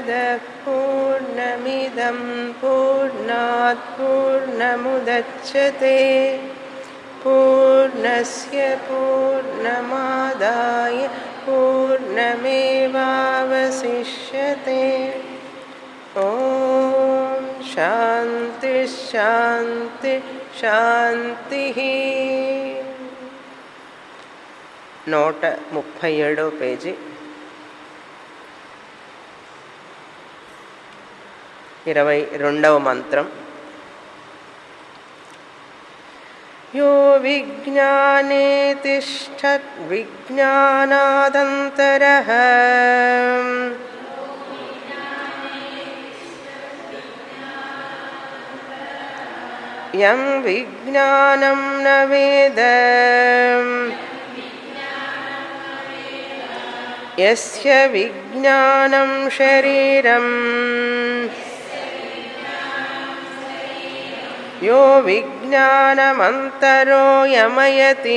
पूर्णमदः पूर्णमिदं पूर्णात् पूर्णमुदच्छते पूर्णस्य पूर्णमादाय पूर्णमेवावशिष्यते ॐ शान्ति शान्ति శాంతిః నూట ముప్పై ఏడో పేజీ ఇరవై రెండవ మంత్రం యో విజ్ఞానే తిష్టత్ విజ్ఞానాదంతరః యం విజ్ఞానం న వేద యస్య విజ్ఞానం శరీరం యో విజ్ఞానమంతరో యమయతి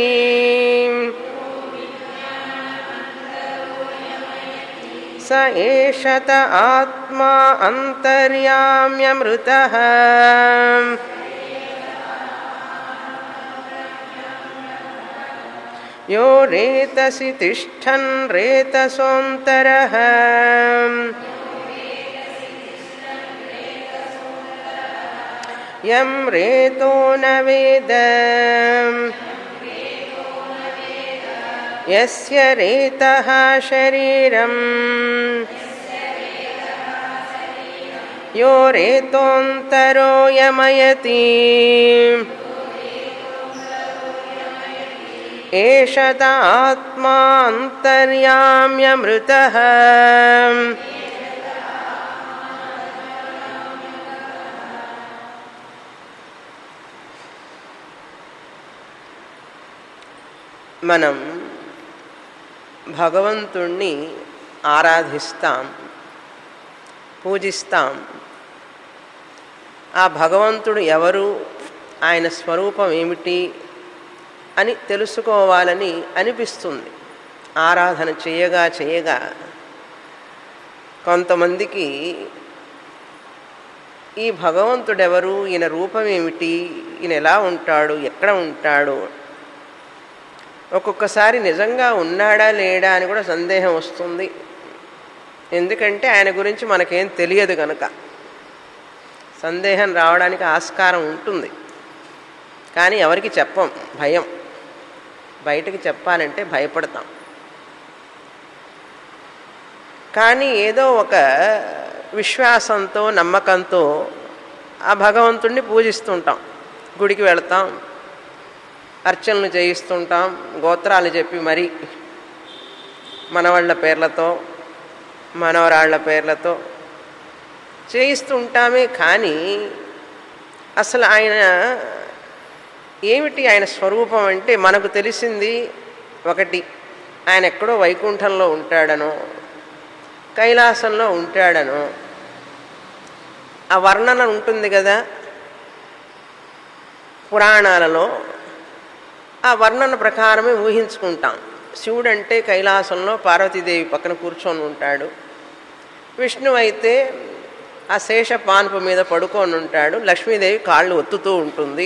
స ఏషత ఆత్మా అంతర్యామ్యమృతః यो रेतसि तिष्ठन् रेतसोऽन्तरः यं रेतो न वेद यस्य रेतः शरीरम् यो रेतोऽन्तरो यमयति एषत आत्मान्तर्याम्यमृतः మనం భగవంతుణ్ణి ఆరాధిస్తాం పూజిస్తాం ఆ భగవంతుడు ఎవరు ఆయన స్వరూపం ఏమిటి అని తెలుసుకోవాలని అనిపిస్తుంది ఆరాధన చేయగా చేయగా కొంతమందికి ఈ భగవంతుడెవరు ఈయన రూపం ఏమిటి ఈయన ఎలా ఉంటాడు ఎక్కడ ఉంటాడు ఒక్కొక్కసారి నిజంగా ఉన్నాడా లేడా అని కూడా సందేహం వస్తుంది ఎందుకంటే ఆయన గురించి మనకేం తెలియదు కనుక సందేహం రావడానికి ఆస్కారం ఉంటుంది కానీ ఎవరికి చెప్పం భయం బయటకు చెప్పాలంటే భయపడతాం కానీ ఏదో ఒక విశ్వాసంతో నమ్మకంతో ఆ భగవంతుణ్ణి పూజిస్తుంటాం గుడికి వెళతాం అర్చనలు చేయిస్తుంటాం గోత్రాలు చెప్పి మరి మనవాళ్ళ పేర్లతో మనవరాళ్ల పేర్లతో చేయిస్తుంటామే కానీ అసలు ఆయన ఏమిటి ఆయన స్వరూపం అంటే మనకు తెలిసింది ఒకటి ఆయన ఎక్కడో వైకుంఠంలో ఉంటాడనో కైలాసంలో ఉంటాడనో ఆ వర్ణన ఉంటుంది కదా పురాణాలలో ఆ వర్ణన ప్రకారమే ఊహించుకుంటాం శివుడు అంటే కైలాసంలో పార్వతీదేవి పక్కన కూర్చొని ఉంటాడు విష్ణు అయితే ఆ శేష పాన్పు మీద పడుకొని ఉంటాడు లక్ష్మీదేవి కాళ్ళు ఒత్తుతూ ఉంటుంది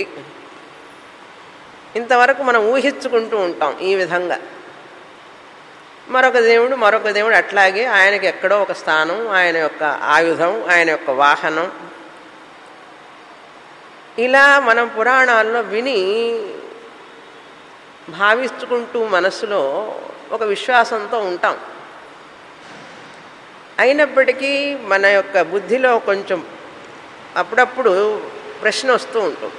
ఇంతవరకు మనం ఊహించుకుంటూ ఉంటాం ఈ విధంగా మరొక దేవుడు మరొక దేవుడు అట్లాగే ఆయనకి ఎక్కడో ఒక స్థానం ఆయన యొక్క ఆయుధం ఆయన యొక్క వాహనం ఇలా మనం పురాణాల్లో విని భావించుకుంటూ మనసులో ఒక విశ్వాసంతో ఉంటాం అయినప్పటికీ మన యొక్క బుద్ధిలో కొంచెం అప్పుడప్పుడు ప్రశ్న వస్తూ ఉంటుంది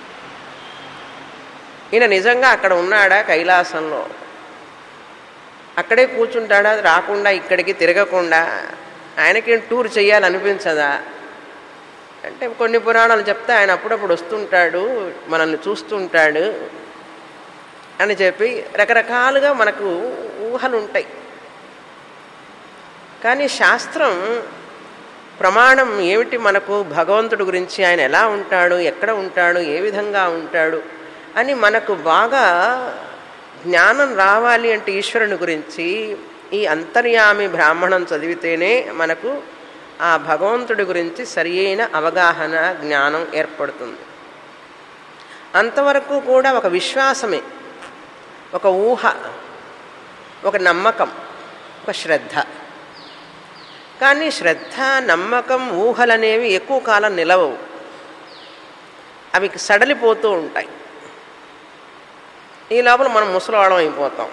ఈయన నిజంగా అక్కడ ఉన్నాడా కైలాసంలో అక్కడే కూర్చుంటాడా రాకుండా ఇక్కడికి తిరగకుండా ఆయనకి టూర్ చేయాలనిపించదా అంటే కొన్ని పురాణాలు చెప్తే ఆయన అప్పుడప్పుడు వస్తుంటాడు మనల్ని చూస్తుంటాడు అని చెప్పి రకరకాలుగా మనకు ఊహలు ఉంటాయి కానీ శాస్త్రం ప్రమాణం ఏమిటి మనకు భగవంతుడి గురించి ఆయన ఎలా ఉంటాడు ఎక్కడ ఉంటాడు ఏ విధంగా ఉంటాడు అని మనకు బాగా జ్ఞానం రావాలి అంటే ఈశ్వరుని గురించి ఈ అంతర్యామి బ్రాహ్మణం చదివితేనే మనకు ఆ భగవంతుడి గురించి సరియైన అవగాహన జ్ఞానం ఏర్పడుతుంది అంతవరకు కూడా ఒక విశ్వాసమే ఒక ఊహ ఒక నమ్మకం ఒక శ్రద్ధ కానీ శ్రద్ధ నమ్మకం ఊహలనేవి ఎక్కువ కాలం నిలవవు అవి సడలిపోతూ ఉంటాయి ఈ లోపల మనం ముసలివాళ్ళం అయిపోతాం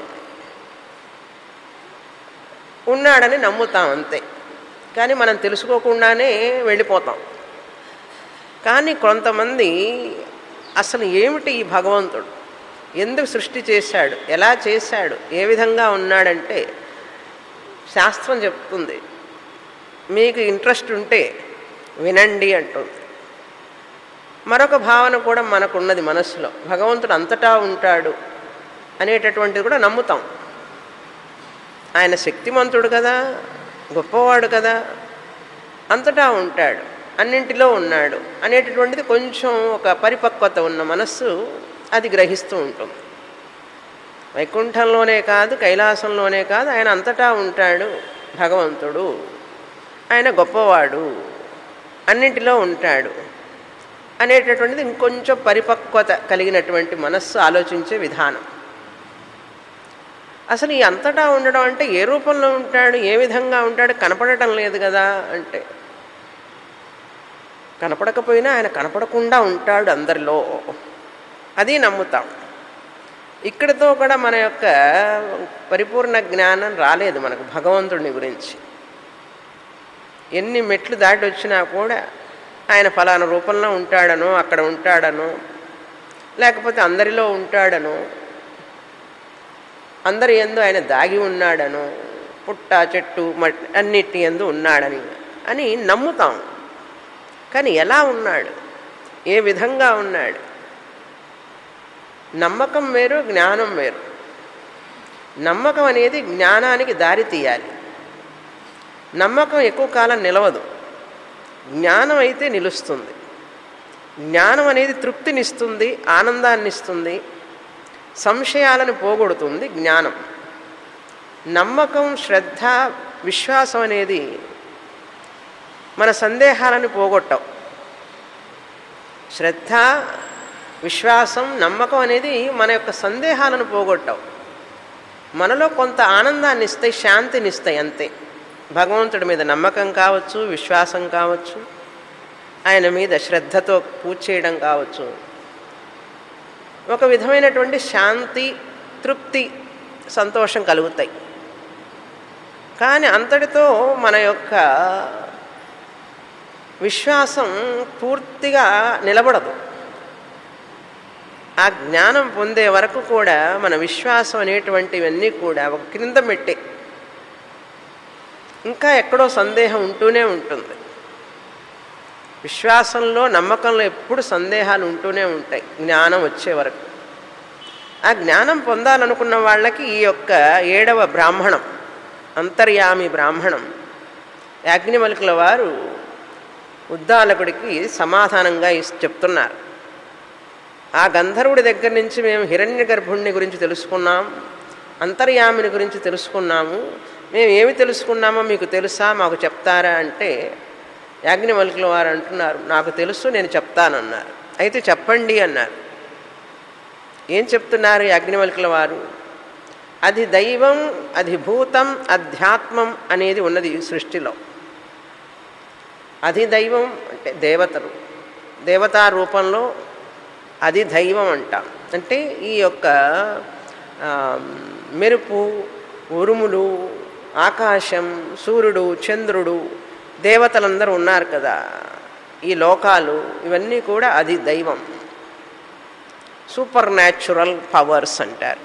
ఉన్నాడని నమ్ముతాం అంతే కానీ మనం తెలుసుకోకుండానే వెళ్ళిపోతాం కానీ కొంతమంది అసలు ఏమిటి ఈ భగవంతుడు ఎందుకు సృష్టి చేశాడు ఎలా చేశాడు ఏ విధంగా ఉన్నాడంటే శాస్త్రం చెప్తుంది మీకు ఇంట్రెస్ట్ ఉంటే వినండి అంటుంది మరొక భావన కూడా మనకున్నది మనస్సులో భగవంతుడు అంతటా ఉంటాడు అనేటటువంటిది కూడా నమ్ముతాం ఆయన శక్తిమంతుడు కదా గొప్పవాడు కదా అంతటా ఉంటాడు అన్నింటిలో ఉన్నాడు అనేటటువంటిది కొంచెం ఒక పరిపక్వత ఉన్న మనస్సు అది గ్రహిస్తూ ఉంటుంది వైకుంఠంలోనే కాదు కైలాసంలోనే కాదు ఆయన అంతటా ఉంటాడు భగవంతుడు ఆయన గొప్పవాడు అన్నింటిలో ఉంటాడు అనేటటువంటిది ఇంకొంచెం పరిపక్వత కలిగినటువంటి మనస్సు ఆలోచించే విధానం అసలు ఈ అంతటా ఉండడం అంటే ఏ రూపంలో ఉంటాడు ఏ విధంగా ఉంటాడు కనపడటం లేదు కదా అంటే కనపడకపోయినా ఆయన కనపడకుండా ఉంటాడు అందరిలో అది నమ్ముతాం ఇక్కడితో కూడా మన యొక్క పరిపూర్ణ జ్ఞానం రాలేదు మనకు భగవంతుడిని గురించి ఎన్ని మెట్లు దాటి వచ్చినా కూడా ఆయన ఫలానా రూపంలో ఉంటాడనో అక్కడ ఉంటాడనో లేకపోతే అందరిలో ఉంటాడనో అందరి ఎందు ఆయన దాగి ఉన్నాడను పుట్ట చెట్టు మట్టి అన్నిటి ఎందు ఉన్నాడని అని నమ్ముతాం కానీ ఎలా ఉన్నాడు ఏ విధంగా ఉన్నాడు నమ్మకం వేరు జ్ఞానం వేరు నమ్మకం అనేది జ్ఞానానికి దారి తీయాలి నమ్మకం ఎక్కువ కాలం నిలవదు జ్ఞానం అయితే నిలుస్తుంది జ్ఞానం అనేది తృప్తినిస్తుంది ఆనందాన్ని ఇస్తుంది సంశయాలను పోగొడుతుంది జ్ఞానం నమ్మకం శ్రద్ధ విశ్వాసం అనేది మన సందేహాలను పోగొట్టవు శ్రద్ధ విశ్వాసం నమ్మకం అనేది మన యొక్క సందేహాలను పోగొట్టవు మనలో కొంత ఆనందాన్ని ఇస్తాయి శాంతిని ఇస్తాయి అంతే భగవంతుడి మీద నమ్మకం కావచ్చు విశ్వాసం కావచ్చు ఆయన మీద శ్రద్ధతో పూజ చేయడం కావచ్చు ఒక విధమైనటువంటి శాంతి తృప్తి సంతోషం కలుగుతాయి కానీ అంతటితో మన యొక్క విశ్వాసం పూర్తిగా నిలబడదు ఆ జ్ఞానం పొందే వరకు కూడా మన విశ్వాసం అనేటువంటివన్నీ కూడా ఒక క్రింద మెట్టే ఇంకా ఎక్కడో సందేహం ఉంటూనే ఉంటుంది విశ్వాసంలో నమ్మకంలో ఎప్పుడు సందేహాలు ఉంటూనే ఉంటాయి జ్ఞానం వచ్చే వరకు ఆ జ్ఞానం పొందాలనుకున్న వాళ్ళకి ఈ యొక్క ఏడవ బ్రాహ్మణం అంతర్యామి బ్రాహ్మణం యాజ్ఞవల్కుల వారు ఉద్దాలకుడికి సమాధానంగా ఇస్- చెప్తున్నారు ఆ గంధర్వుడి దగ్గర నుంచి మేము హిరణ్య గర్భుణ్ణి గురించి తెలుసుకున్నాం అంతర్యామిని గురించి తెలుసుకున్నాము మేము ఏమి తెలుసుకున్నామో మీకు తెలుసా మాకు చెప్తారా అంటే యాజ్ఞవల్కుల వారు అంటున్నారు నాకు తెలుసు నేను చెప్తానన్నారు అయితే చెప్పండి అన్నారు ఏం చెప్తున్నారు యాజ్ఞవల్కుల వారు అది దైవం అది భూతం అధ్యాత్మం అనేది ఉన్నది ఈ సృష్టిలో అది దైవం అంటే దేవతలు దేవతా రూపంలో అది దైవం అంటాం అంటే ఈ యొక్క ఆ, మెరుపు ఉరుములు ఆకాశం సూర్యుడు చంద్రుడు దేవతలందరూ ఉన్నారు కదా ఈ లోకాలు ఇవన్నీ కూడా అది దైవం సూపర్ న్యాచురల్ పవర్స్ అంటారు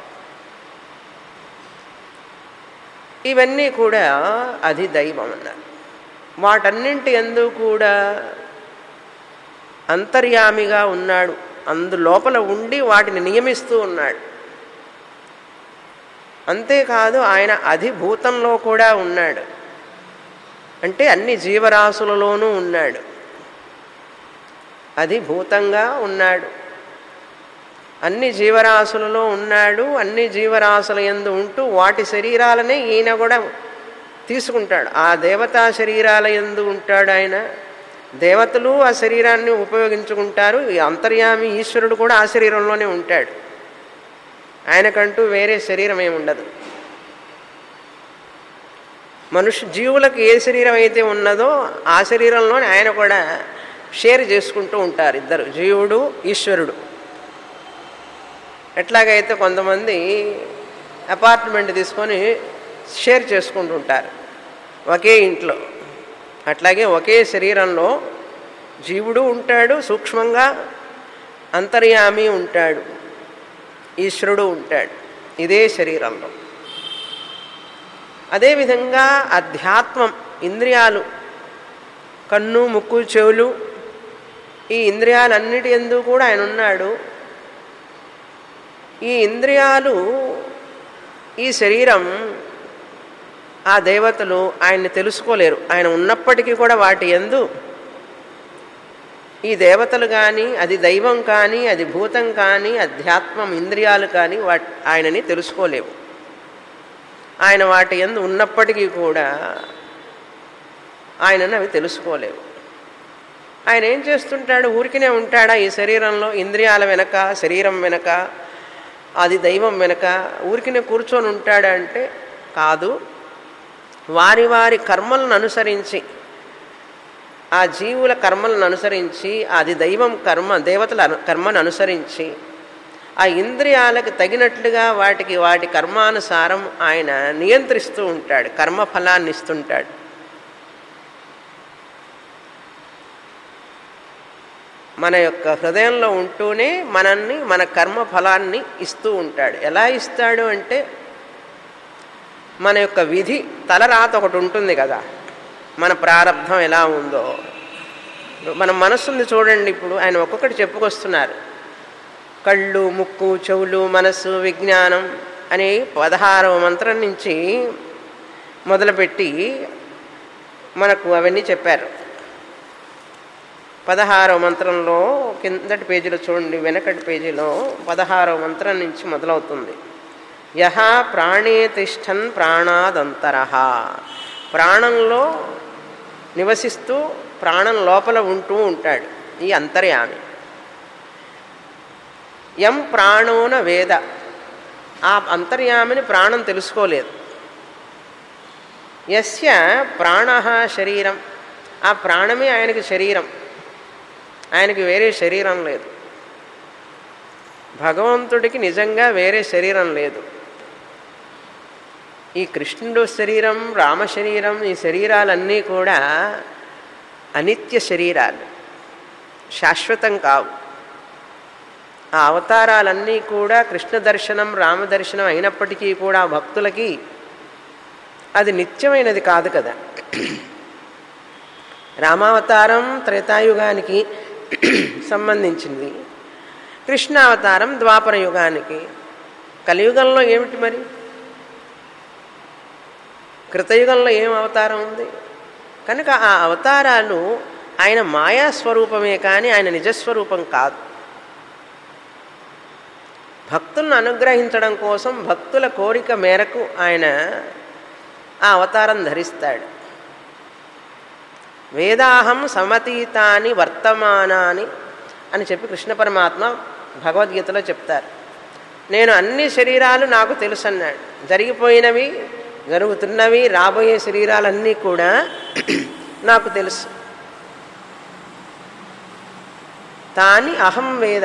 ఇవన్నీ కూడా అది దైవం అన్నారు వాటన్నింటి ఎందు కూడా అంతర్యామిగా ఉన్నాడు అందు లోపల ఉండి వాటిని నియమిస్తూ ఉన్నాడు అంతేకాదు ఆయన అధిభూతంలో కూడా ఉన్నాడు అంటే అన్ని జీవరాశులలోనూ ఉన్నాడు అధిభూతంగా ఉన్నాడు అన్ని జీవరాశులలో ఉన్నాడు అన్ని జీవరాశుల ఎందు ఉంటూ వాటి శరీరాలనే ఈయన కూడా తీసుకుంటాడు ఆ దేవతా శరీరాల ఎందు ఉంటాడు ఆయన దేవతలు ఆ శరీరాన్ని ఉపయోగించుకుంటారు ఈ అంతర్యామి ఈశ్వరుడు కూడా ఆ శరీరంలోనే ఉంటాడు ఆయనకంటూ వేరే శరీరం ఏమి ఉండదు మనుష్య జీవులకు ఏ శరీరం అయితే ఉన్నదో ఆ శరీరంలోనే ఆయన కూడా షేర్ చేసుకుంటూ ఉంటారు ఇద్దరు జీవుడు ఈశ్వరుడు ఎట్లాగైతే కొంతమంది అపార్ట్మెంట్ తీసుకొని షేర్ చేసుకుంటూ ఉంటారు ఒకే ఇంట్లో అట్లాగే ఒకే శరీరంలో జీవుడు ఉంటాడు సూక్ష్మంగా అంతర్యామి ఉంటాడు ఈశ్వరుడు ఉంటాడు ఇదే శరీరంలో అదేవిధంగా అధ్యాత్మం ఇంద్రియాలు కన్ను ముక్కు చెవులు ఈ ఇంద్రియాలన్నిటి ఎందు కూడా ఆయన ఉన్నాడు ఈ ఇంద్రియాలు ఈ శరీరం ఆ దేవతలు ఆయన్ని తెలుసుకోలేరు ఆయన ఉన్నప్పటికీ కూడా వాటి ఎందు ఈ దేవతలు కానీ అది దైవం కానీ అది భూతం కానీ అధ్యాత్మం ఇంద్రియాలు కానీ వాటి ఆయనని తెలుసుకోలేవు ఆయన వాటి ఎందు ఉన్నప్పటికీ కూడా ఆయనను అవి తెలుసుకోలేవు ఆయన ఏం చేస్తుంటాడు ఊరికినే ఉంటాడా ఈ శరీరంలో ఇంద్రియాల వెనక శరీరం వెనక అది దైవం వెనక ఊరికినే కూర్చొని ఉంటాడా అంటే కాదు వారి వారి కర్మలను అనుసరించి ఆ జీవుల కర్మలను అనుసరించి అది దైవం కర్మ దేవతల అను- కర్మను అనుసరించి ఆ ఇంద్రియాలకు తగినట్లుగా వాటికి వాటి కర్మానుసారం ఆయన నియంత్రిస్తూ ఉంటాడు కర్మ ఫలాన్ని ఇస్తుంటాడు మన యొక్క హృదయంలో ఉంటూనే మనల్ని మన కర్మ ఫలాన్ని ఇస్తూ ఉంటాడు ఎలా ఇస్తాడు అంటే మన యొక్క విధి తలరాత ఒకటి ఉంటుంది కదా మన ప్రారంధం ఎలా ఉందో మన మనస్సుంది చూడండి ఇప్పుడు ఆయన ఒక్కొక్కటి చెప్పుకొస్తున్నారు కళ్ళు ముక్కు చెవులు మనస్సు విజ్ఞానం అని పదహారవ మంత్రం నుంచి మొదలుపెట్టి మనకు అవన్నీ చెప్పారు పదహారవ మంత్రంలో కిందటి పేజీలో చూడండి వెనకటి పేజీలో పదహారవ మంత్రం నుంచి మొదలవుతుంది యహ ప్రాణే తిష్టన్ ప్రాణాదంతర ప్రాణంలో నివసిస్తూ ప్రాణం లోపల ఉంటూ ఉంటాడు ఈ అంతర్యామి ఎం ప్రాణోన వేద ఆ అంతర్యామిని ప్రాణం తెలుసుకోలేదు యస్య ప్రాణ శరీరం ఆ ప్రాణమే ఆయనకి శరీరం ఆయనకి వేరే శరీరం లేదు భగవంతుడికి నిజంగా వేరే శరీరం లేదు ఈ కృష్ణుడు శరీరం రామ శరీరం ఈ శరీరాలన్నీ కూడా అనిత్య శరీరాలు శాశ్వతం కావు ఆ అవతారాలన్నీ కూడా కృష్ణ దర్శనం రామ దర్శనం అయినప్పటికీ కూడా భక్తులకి అది నిత్యమైనది కాదు కదా రామావతారం త్రేతాయుగానికి సంబంధించింది కృష్ణావతారం ద్వాపర యుగానికి కలియుగంలో ఏమిటి మరి కృతయుగంలో ఏం అవతారం ఉంది కనుక ఆ అవతారాలు ఆయన మాయాస్వరూపమే కానీ ఆయన నిజస్వరూపం కాదు భక్తులను అనుగ్రహించడం కోసం భక్తుల కోరిక మేరకు ఆయన ఆ అవతారం ధరిస్తాడు వేదాహం సమతీతాని వర్తమానాని అని చెప్పి కృష్ణ పరమాత్మ భగవద్గీతలో చెప్తారు నేను అన్ని శరీరాలు నాకు తెలుసు అన్నాడు జరిగిపోయినవి జరుగుతున్నవి రాబోయే శరీరాలన్నీ కూడా నాకు తెలుసు తాని అహం వేద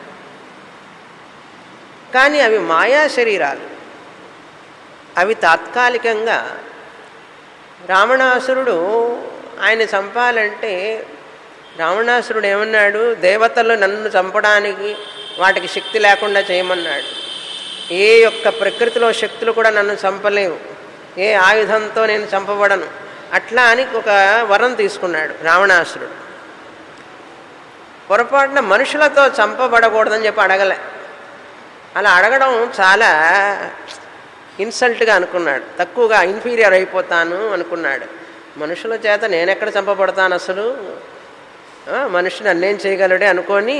కానీ అవి మాయా శరీరాలు అవి తాత్కాలికంగా రావణాసురుడు ఆయన చంపాలంటే రావణాసురుడు ఏమన్నాడు దేవతలు నన్ను చంపడానికి వాటికి శక్తి లేకుండా చేయమన్నాడు ఏ యొక్క ప్రకృతిలో శక్తులు కూడా నన్ను చంపలేవు ఏ ఆయుధంతో నేను చంపబడను అట్లా అని ఒక వరం తీసుకున్నాడు రావణాసురుడు పొరపాటున మనుషులతో చంపబడకూడదని చెప్పి అడగలే అలా అడగడం చాలా ఇన్సల్ట్గా అనుకున్నాడు తక్కువగా ఇన్ఫీరియర్ అయిపోతాను అనుకున్నాడు మనుషుల చేత నేనెక్కడ చంపబడతాను అసలు ఆ, మనిషి నన్నేం చేయగలడే అనుకొని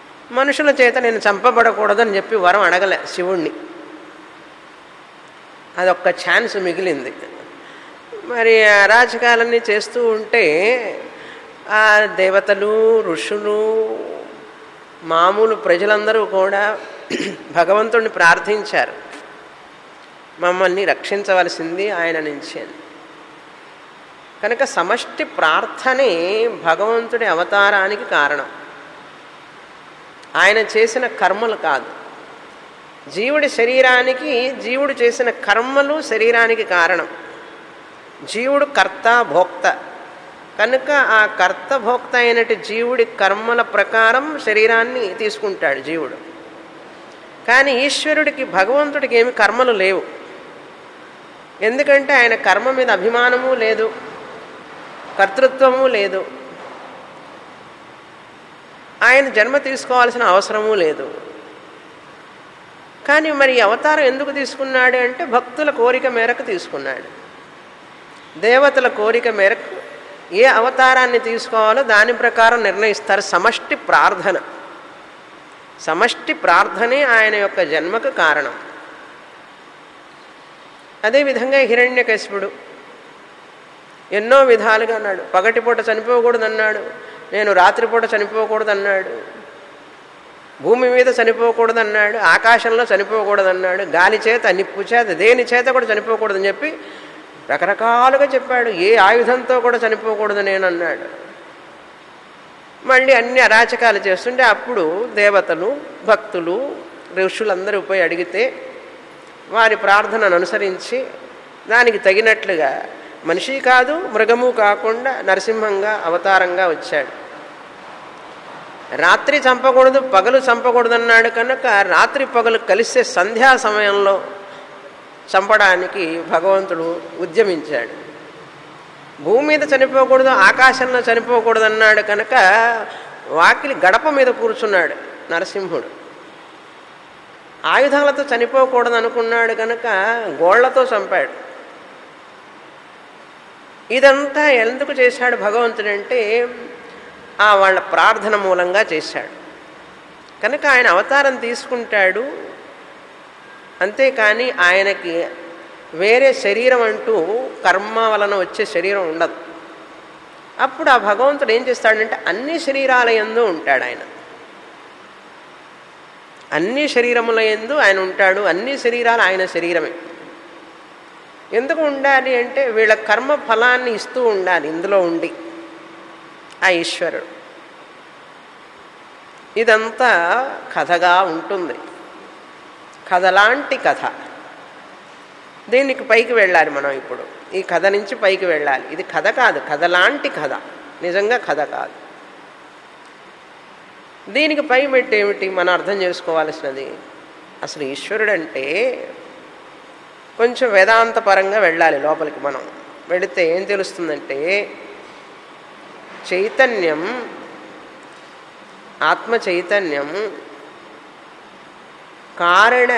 మనుషుల చేత నేను చంపబడకూడదని చెప్పి వరం అడగలే శివుణ్ణి అదొక్క ఛాన్స్ మిగిలింది మరి అరాచకాలన్నీ చేస్తూ ఉంటే ఆ దేవతలు ఋషులు మామూలు ప్రజలందరూ కూడా భగవంతుడిని ప్రార్థించారు మమ్మల్ని రక్షించవలసింది ఆయన నుంచి అని కనుక సమష్టి ప్రార్థనే భగవంతుడి అవతారానికి కారణం ఆయన చేసిన కర్మలు కాదు జీవుడి శరీరానికి జీవుడు చేసిన కర్మలు శరీరానికి కారణం జీవుడు కర్త భోక్త కనుక ఆ కర్త భోక్త అయినటి జీవుడి కర్మల ప్రకారం శరీరాన్ని తీసుకుంటాడు జీవుడు కానీ ఈశ్వరుడికి భగవంతుడికి ఏమి కర్మలు లేవు ఎందుకంటే ఆయన కర్మ మీద అభిమానము లేదు కర్తృత్వము లేదు ఆయన జన్మ తీసుకోవాల్సిన అవసరము లేదు కానీ మరి ఈ అవతారం ఎందుకు తీసుకున్నాడు అంటే భక్తుల కోరిక మేరకు తీసుకున్నాడు దేవతల కోరిక మేరకు ఏ అవతారాన్ని తీసుకోవాలో దాని ప్రకారం నిర్ణయిస్తారు సమష్టి ప్రార్థన సమష్టి ప్రార్థనే ఆయన యొక్క జన్మకు కారణం అదేవిధంగా హిరణ్యకశిపుడు ఎన్నో విధాలుగా అన్నాడు పగటిపూట చనిపోకూడదు అన్నాడు నేను రాత్రిపూట చనిపోకూడదు అన్నాడు భూమి మీద చనిపోకూడదు అన్నాడు ఆకాశంలో చనిపోకూడదు అన్నాడు గాలి చేత నిప్పు చేత దేని చేత కూడా చనిపోకూడదని చెప్పి రకరకాలుగా చెప్పాడు ఏ ఆయుధంతో కూడా చనిపోకూడదు నేను అన్నాడు మళ్ళీ అన్ని అరాచకాలు చేస్తుంటే అప్పుడు దేవతలు భక్తులు ఋషులందరూ పోయి అడిగితే వారి ప్రార్థనను అనుసరించి దానికి తగినట్లుగా మనిషి కాదు మృగము కాకుండా నరసింహంగా అవతారంగా వచ్చాడు రాత్రి చంపకూడదు పగలు చంపకూడదు అన్నాడు కనుక రాత్రి పగలు కలిసే సంధ్యా సమయంలో చంపడానికి భగవంతుడు ఉద్యమించాడు భూమి మీద చనిపోకూడదు ఆకాశంలో చనిపోకూడదు అన్నాడు కనుక వాకిలి గడప మీద కూర్చున్నాడు నరసింహుడు ఆయుధాలతో చనిపోకూడదు అనుకున్నాడు కనుక గోళ్లతో చంపాడు ఇదంతా ఎందుకు చేశాడు భగవంతుడంటే ఆ వాళ్ళ ప్రార్థన మూలంగా చేశాడు కనుక ఆయన అవతారం తీసుకుంటాడు అంతేకాని ఆయనకి వేరే శరీరం అంటూ కర్మ వలన వచ్చే శరీరం ఉండదు అప్పుడు ఆ భగవంతుడు ఏం చేస్తాడంటే అన్ని శరీరాల ఎందు ఉంటాడు ఆయన అన్ని శరీరముల ఎందు ఆయన ఉంటాడు అన్ని శరీరాలు ఆయన శరీరమే ఎందుకు ఉండాలి అంటే వీళ్ళ కర్మ ఫలాన్ని ఇస్తూ ఉండాలి ఇందులో ఉండి ఆ ఈశ్వరుడు ఇదంతా కథగా ఉంటుంది కథలాంటి కథ దీనికి పైకి వెళ్ళాలి మనం ఇప్పుడు ఈ కథ నుంచి పైకి వెళ్ళాలి ఇది కథ కాదు కథలాంటి కథ నిజంగా కథ కాదు దీనికి పై మెట్టు ఏమిటి మనం అర్థం చేసుకోవాల్సినది అసలు ఈశ్వరుడు అంటే కొంచెం వేదాంత పరంగా వెళ్ళాలి లోపలికి మనం వెళితే ఏం తెలుస్తుందంటే చైతన్యం ఆత్మ చైతన్యం కారణ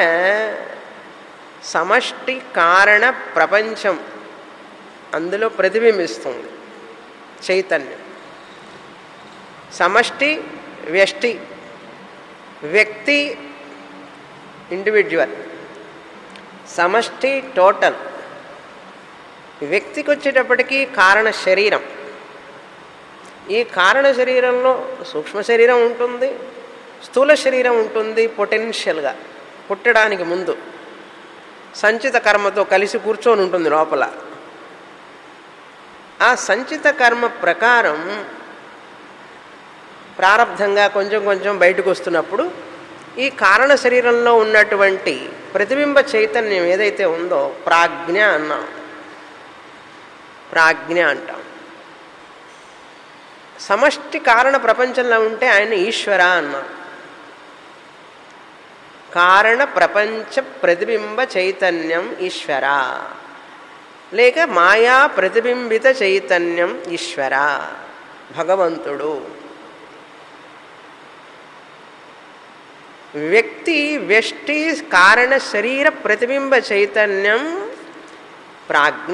సమష్టి కారణ ప్రపంచం అందులో ప్రతిబింబిస్తుంది చైతన్యం సమష్టి వ్యష్టి వ్యక్తి ఇండివిజువల్ సమష్టి టోటల్ వ్యక్తికి వచ్చేటప్పటికీ కారణ శరీరం ఈ కారణ శరీరంలో సూక్ష్మ శరీరం ఉంటుంది స్థూల శరీరం ఉంటుంది పొటెన్షియల్గా పుట్టడానికి ముందు సంచిత కర్మతో కలిసి కూర్చొని ఉంటుంది లోపల ఆ సంచిత కర్మ ప్రకారం ప్రారంధంగా కొంచెం కొంచెం బయటకు వస్తున్నప్పుడు ఈ కారణ శరీరంలో ఉన్నటువంటి ప్రతిబింబ చైతన్యం ఏదైతే ఉందో ప్రాజ్ఞ అన్నాం ప్రాజ్ఞ అంటాం సమష్టి కారణ ప్రపంచంలో ఉంటే ఆయన ఈశ్వర అన్నాం కారణ ప్రపంచ ప్రతిబింబ చైతన్యం ఈశ్వర లేక మాయా ప్రతిబింబిత చైతన్యం ఈశ్వర భగవంతుడు వ్యక్తి వ్యష్టి కారణ శరీర ప్రతిబింబ చైతన్యం ప్రాజ్ఞ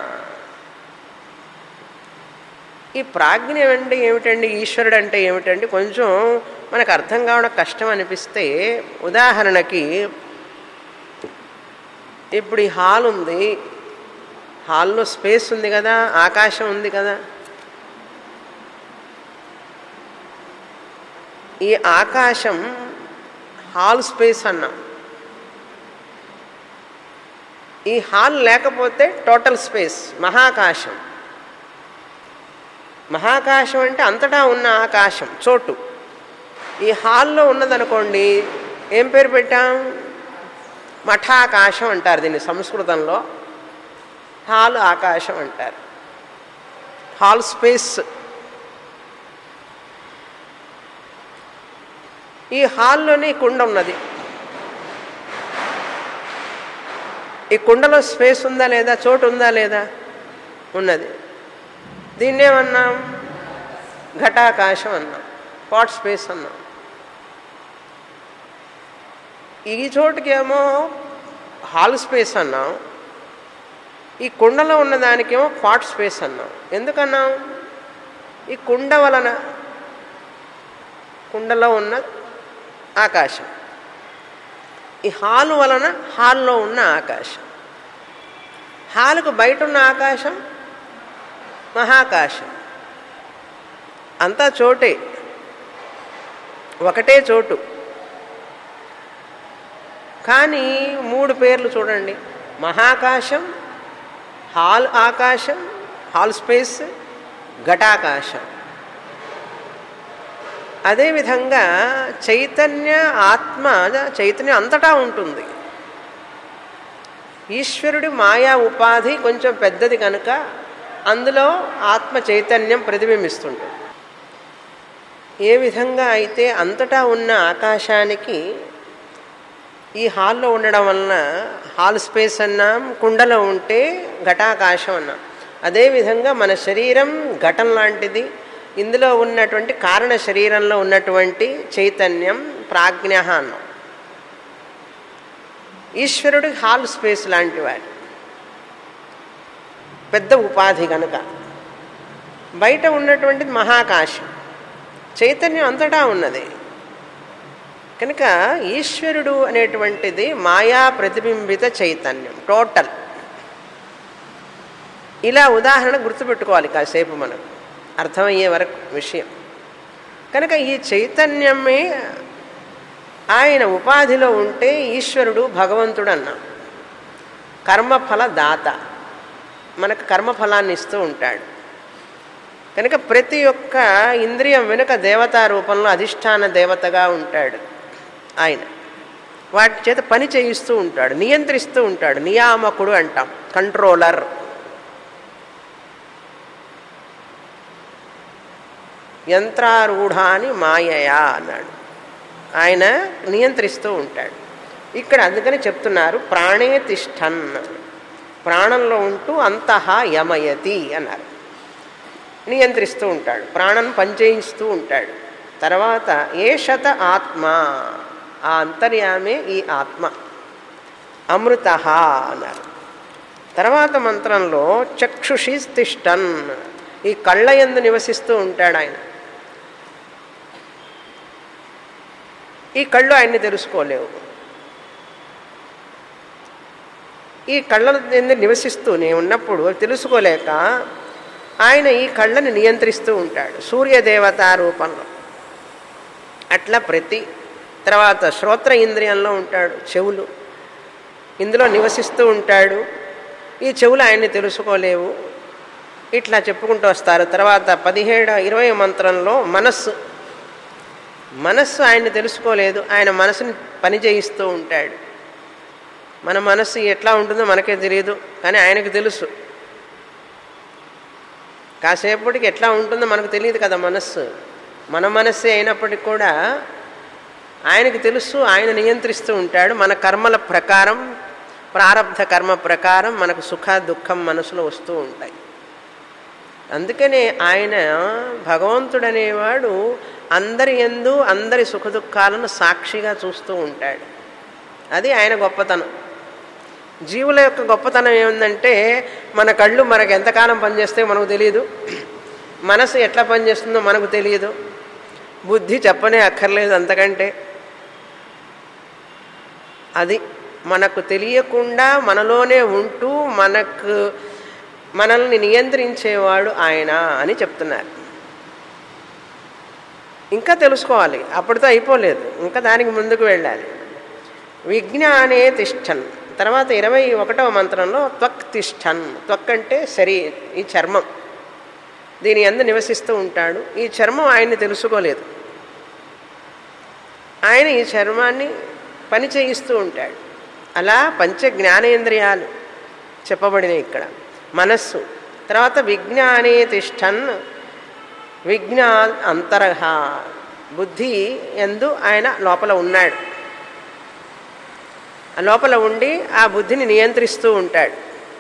ఈ ప్రాజ్ఞ అంటే ఏమిటండి ఈశ్వరుడు అంటే ఏమిటండి కొంచెం మనకు అర్థం కావడం కష్టం అనిపిస్తే ఉదాహరణకి ఇప్పుడు ఈ హాల్ ఉంది హాల్లో స్పేస్ ఉంది కదా ఆకాశం ఉంది కదా ఈ ఆకాశం హాల్ స్పేస్ అన్నాం ఈ హాల్ లేకపోతే టోటల్ స్పేస్ మహాకాశం మహాకాశం అంటే అంతటా ఉన్న ఆకాశం చోటు ఈ హాల్లో ఉన్నదనుకోండి ఏం పేరు పెట్టాం మఠాకాశం అంటారు దీన్ని సంస్కృతంలో హాల్ ఆకాశం అంటారు హాల్ స్పేస్ ఈ హాల్లోనే ఈ కుండ ఉన్నది ఈ కుండలో స్పేస్ ఉందా లేదా చోటు ఉందా లేదా ఉన్నది దీన్నేమన్నాం ఘటాకాశం అన్నాం పాట్ స్పేస్ అన్నాం ఈ చోటుకేమో హాల్ స్పేస్ అన్నాం ఈ కుండలో ఉన్న దానికేమో పాట్ స్పేస్ అన్నాం ఎందుకన్నాం ఈ కుండ వలన కుండలో ఉన్న ఆకాశం ఈ హాల్ వలన హాల్లో ఉన్న ఆకాశం హాలుకు బయట ఉన్న ఆకాశం మహాకాశం అంతా చోటే ఒకటే చోటు కానీ మూడు పేర్లు చూడండి మహాకాశం హాల్ ఆకాశం హాల్ స్పేస్ ఘటాకాశం అదేవిధంగా చైతన్య ఆత్మ చైతన్యం అంతటా ఉంటుంది ఈశ్వరుడి మాయా ఉపాధి కొంచెం పెద్దది కనుక అందులో ఆత్మ చైతన్యం ప్రతిబింబిస్తుంటుంది ఏ విధంగా అయితే అంతటా ఉన్న ఆకాశానికి ఈ హాల్లో ఉండడం వలన హాల్ స్పేస్ అన్నాం కుండలో ఉంటే ఘటాకాశం అన్నాం అదేవిధంగా మన శరీరం ఘటం లాంటిది ఇందులో ఉన్నటువంటి కారణ శరీరంలో ఉన్నటువంటి చైతన్యం ప్రాజ్ఞ అన్నాం ఈశ్వరుడు హాల్ స్పేస్ లాంటి వాడు పెద్ద ఉపాధి కనుక బయట ఉన్నటువంటిది మహాకాశం చైతన్యం అంతటా ఉన్నది కనుక ఈశ్వరుడు అనేటువంటిది మాయా ప్రతిబింబిత చైతన్యం టోటల్ ఇలా ఉదాహరణ గుర్తుపెట్టుకోవాలి కాసేపు మనం అర్థమయ్యే వరకు విషయం కనుక ఈ చైతన్యమే ఆయన ఉపాధిలో ఉంటే ఈశ్వరుడు భగవంతుడు అన్నాం కర్మఫల దాత మనకు కర్మఫలాన్ని ఇస్తూ ఉంటాడు కనుక ప్రతి ఒక్క ఇంద్రియం వెనుక దేవతా రూపంలో అధిష్టాన దేవతగా ఉంటాడు ఆయన వాటి చేత పని చేయిస్తూ ఉంటాడు నియంత్రిస్తూ ఉంటాడు నియామకుడు అంటాం కంట్రోలర్ యంత్రారూఢాని మాయయా అన్నాడు ఆయన నియంత్రిస్తూ ఉంటాడు ఇక్కడ అందుకని చెప్తున్నారు ప్రాణే తిష్టన్ ప్రాణంలో ఉంటూ అంతః యమయతి అన్నారు నియంత్రిస్తూ ఉంటాడు ప్రాణం పనిచేయిస్తూ ఉంటాడు తర్వాత ఏషత ఆత్మ ఆ అంతర్యామే ఈ ఆత్మ అమృత అన్నారు తర్వాత మంత్రంలో చక్షుషి తిష్టన్ ఈ కళ్ళ ఎందు నివసిస్తూ ఉంటాడు ఆయన ఈ కళ్ళు ఆయన్ని తెలుసుకోలేవు ఈ కళ్ళ ఎందు నివసిస్తూనే ఉన్నప్పుడు తెలుసుకోలేక ఆయన ఈ కళ్ళని నియంత్రిస్తూ ఉంటాడు సూర్యదేవత రూపంలో అట్లా ప్రతి తర్వాత శ్రోత్ర ఇంద్రియంలో ఉంటాడు చెవులు ఇందులో నివసిస్తూ ఉంటాడు ఈ చెవులు ఆయన్ని తెలుసుకోలేవు ఇట్లా చెప్పుకుంటూ వస్తారు తర్వాత పదిహేడు ఇరవై మంత్రంలో మనస్సు మనస్సు ఆయన్ని తెలుసుకోలేదు ఆయన మనసుని పని చేయిస్తూ ఉంటాడు మన మనస్సు ఎట్లా ఉంటుందో మనకే తెలియదు కానీ ఆయనకు తెలుసు కాసేపటికి ఎట్లా ఉంటుందో మనకు తెలియదు కదా మనస్సు మన మనస్సే అయినప్పటికీ కూడా ఆయనకు తెలుసు ఆయన నియంత్రిస్తూ ఉంటాడు మన కర్మల ప్రకారం ప్రారంధ కర్మ ప్రకారం మనకు సుఖ దుఃఖం మనసులో వస్తూ ఉంటాయి అందుకనే ఆయన భగవంతుడనేవాడు అందరి ఎందు అందరి సుఖ దుఃఖాలను సాక్షిగా చూస్తూ ఉంటాడు అది ఆయన గొప్పతనం జీవుల యొక్క గొప్పతనం ఏముందంటే మన కళ్ళు మనకు ఎంతకాలం పనిచేస్తే మనకు తెలియదు మనసు ఎట్లా పనిచేస్తుందో మనకు తెలియదు బుద్ధి చెప్పనే అక్కర్లేదు అంతకంటే అది మనకు తెలియకుండా మనలోనే ఉంటూ మనకు మనల్ని నియంత్రించేవాడు ఆయన అని చెప్తున్నారు ఇంకా తెలుసుకోవాలి అప్పటితో అయిపోలేదు ఇంకా దానికి ముందుకు వెళ్ళాలి విజ్ఞానే తిష్టన్ తర్వాత ఇరవై ఒకటవ మంత్రంలో త్వక్ తిష్టన్ త్వక్ అంటే శరీ ఈ చర్మం దీని ఎందు నివసిస్తూ ఉంటాడు ఈ చర్మం ఆయన్ని తెలుసుకోలేదు ఆయన ఈ చర్మాన్ని పని చేయిస్తూ ఉంటాడు అలా పంచ జ్ఞానేంద్రియాలు చెప్పబడినాయి ఇక్కడ మనస్సు తర్వాత విజ్ఞానే తిష్టన్ విజ్ఞా అంతరహ బుద్ధి ఎందు ఆయన లోపల ఉన్నాడు ఆ లోపల ఉండి ఆ బుద్ధిని నియంత్రిస్తూ ఉంటాడు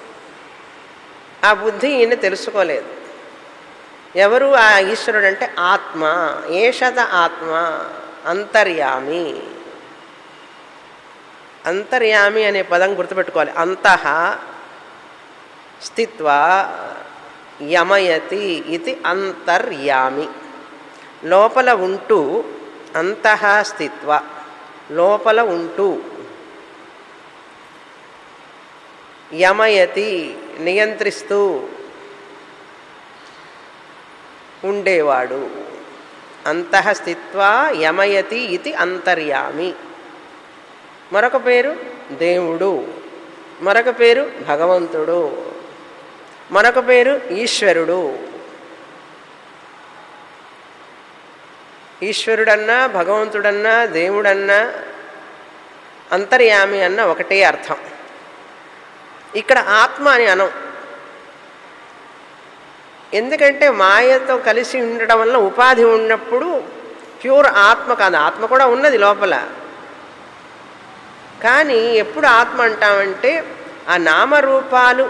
ఆ బుద్ధి ఈయన తెలుసుకోలేదు ఎవరు ఆ ఈశ్వరుడు అంటే ఆత్మ ఏషత ఆత్మ అంతర్యామి అంతర్యామి అనే పదం గుర్తుపెట్టుకోవాలి అంతః స్థిత్వా యమయతి ఇది అంతర్యామి లోపల ఉంటూ అంతః స్థిత్వ లోపల ఉంటూ యమయతి నియంత్రిస్తూ ఉండేవాడు అంతః స్థిత్వా యమయతి ఇది అంతర్యామి మరొక పేరు దేవుడు మరొక పేరు భగవంతుడు మరొక పేరు ఈశ్వరుడు ఈశ్వరుడన్నా భగవంతుడన్నా దేవుడన్నా అంతర్యామి అన్న ఒకటే అర్థం ఇక్కడ ఆత్మ అని అనం ఎందుకంటే మాయతో కలిసి ఉండడం వల్ల ఉపాధి ఉన్నప్పుడు ప్యూర్ ఆత్మ కాదు ఆత్మ కూడా ఉన్నది లోపల కానీ ఎప్పుడు ఆత్మ అంటామంటే ఆ నామరూపాలు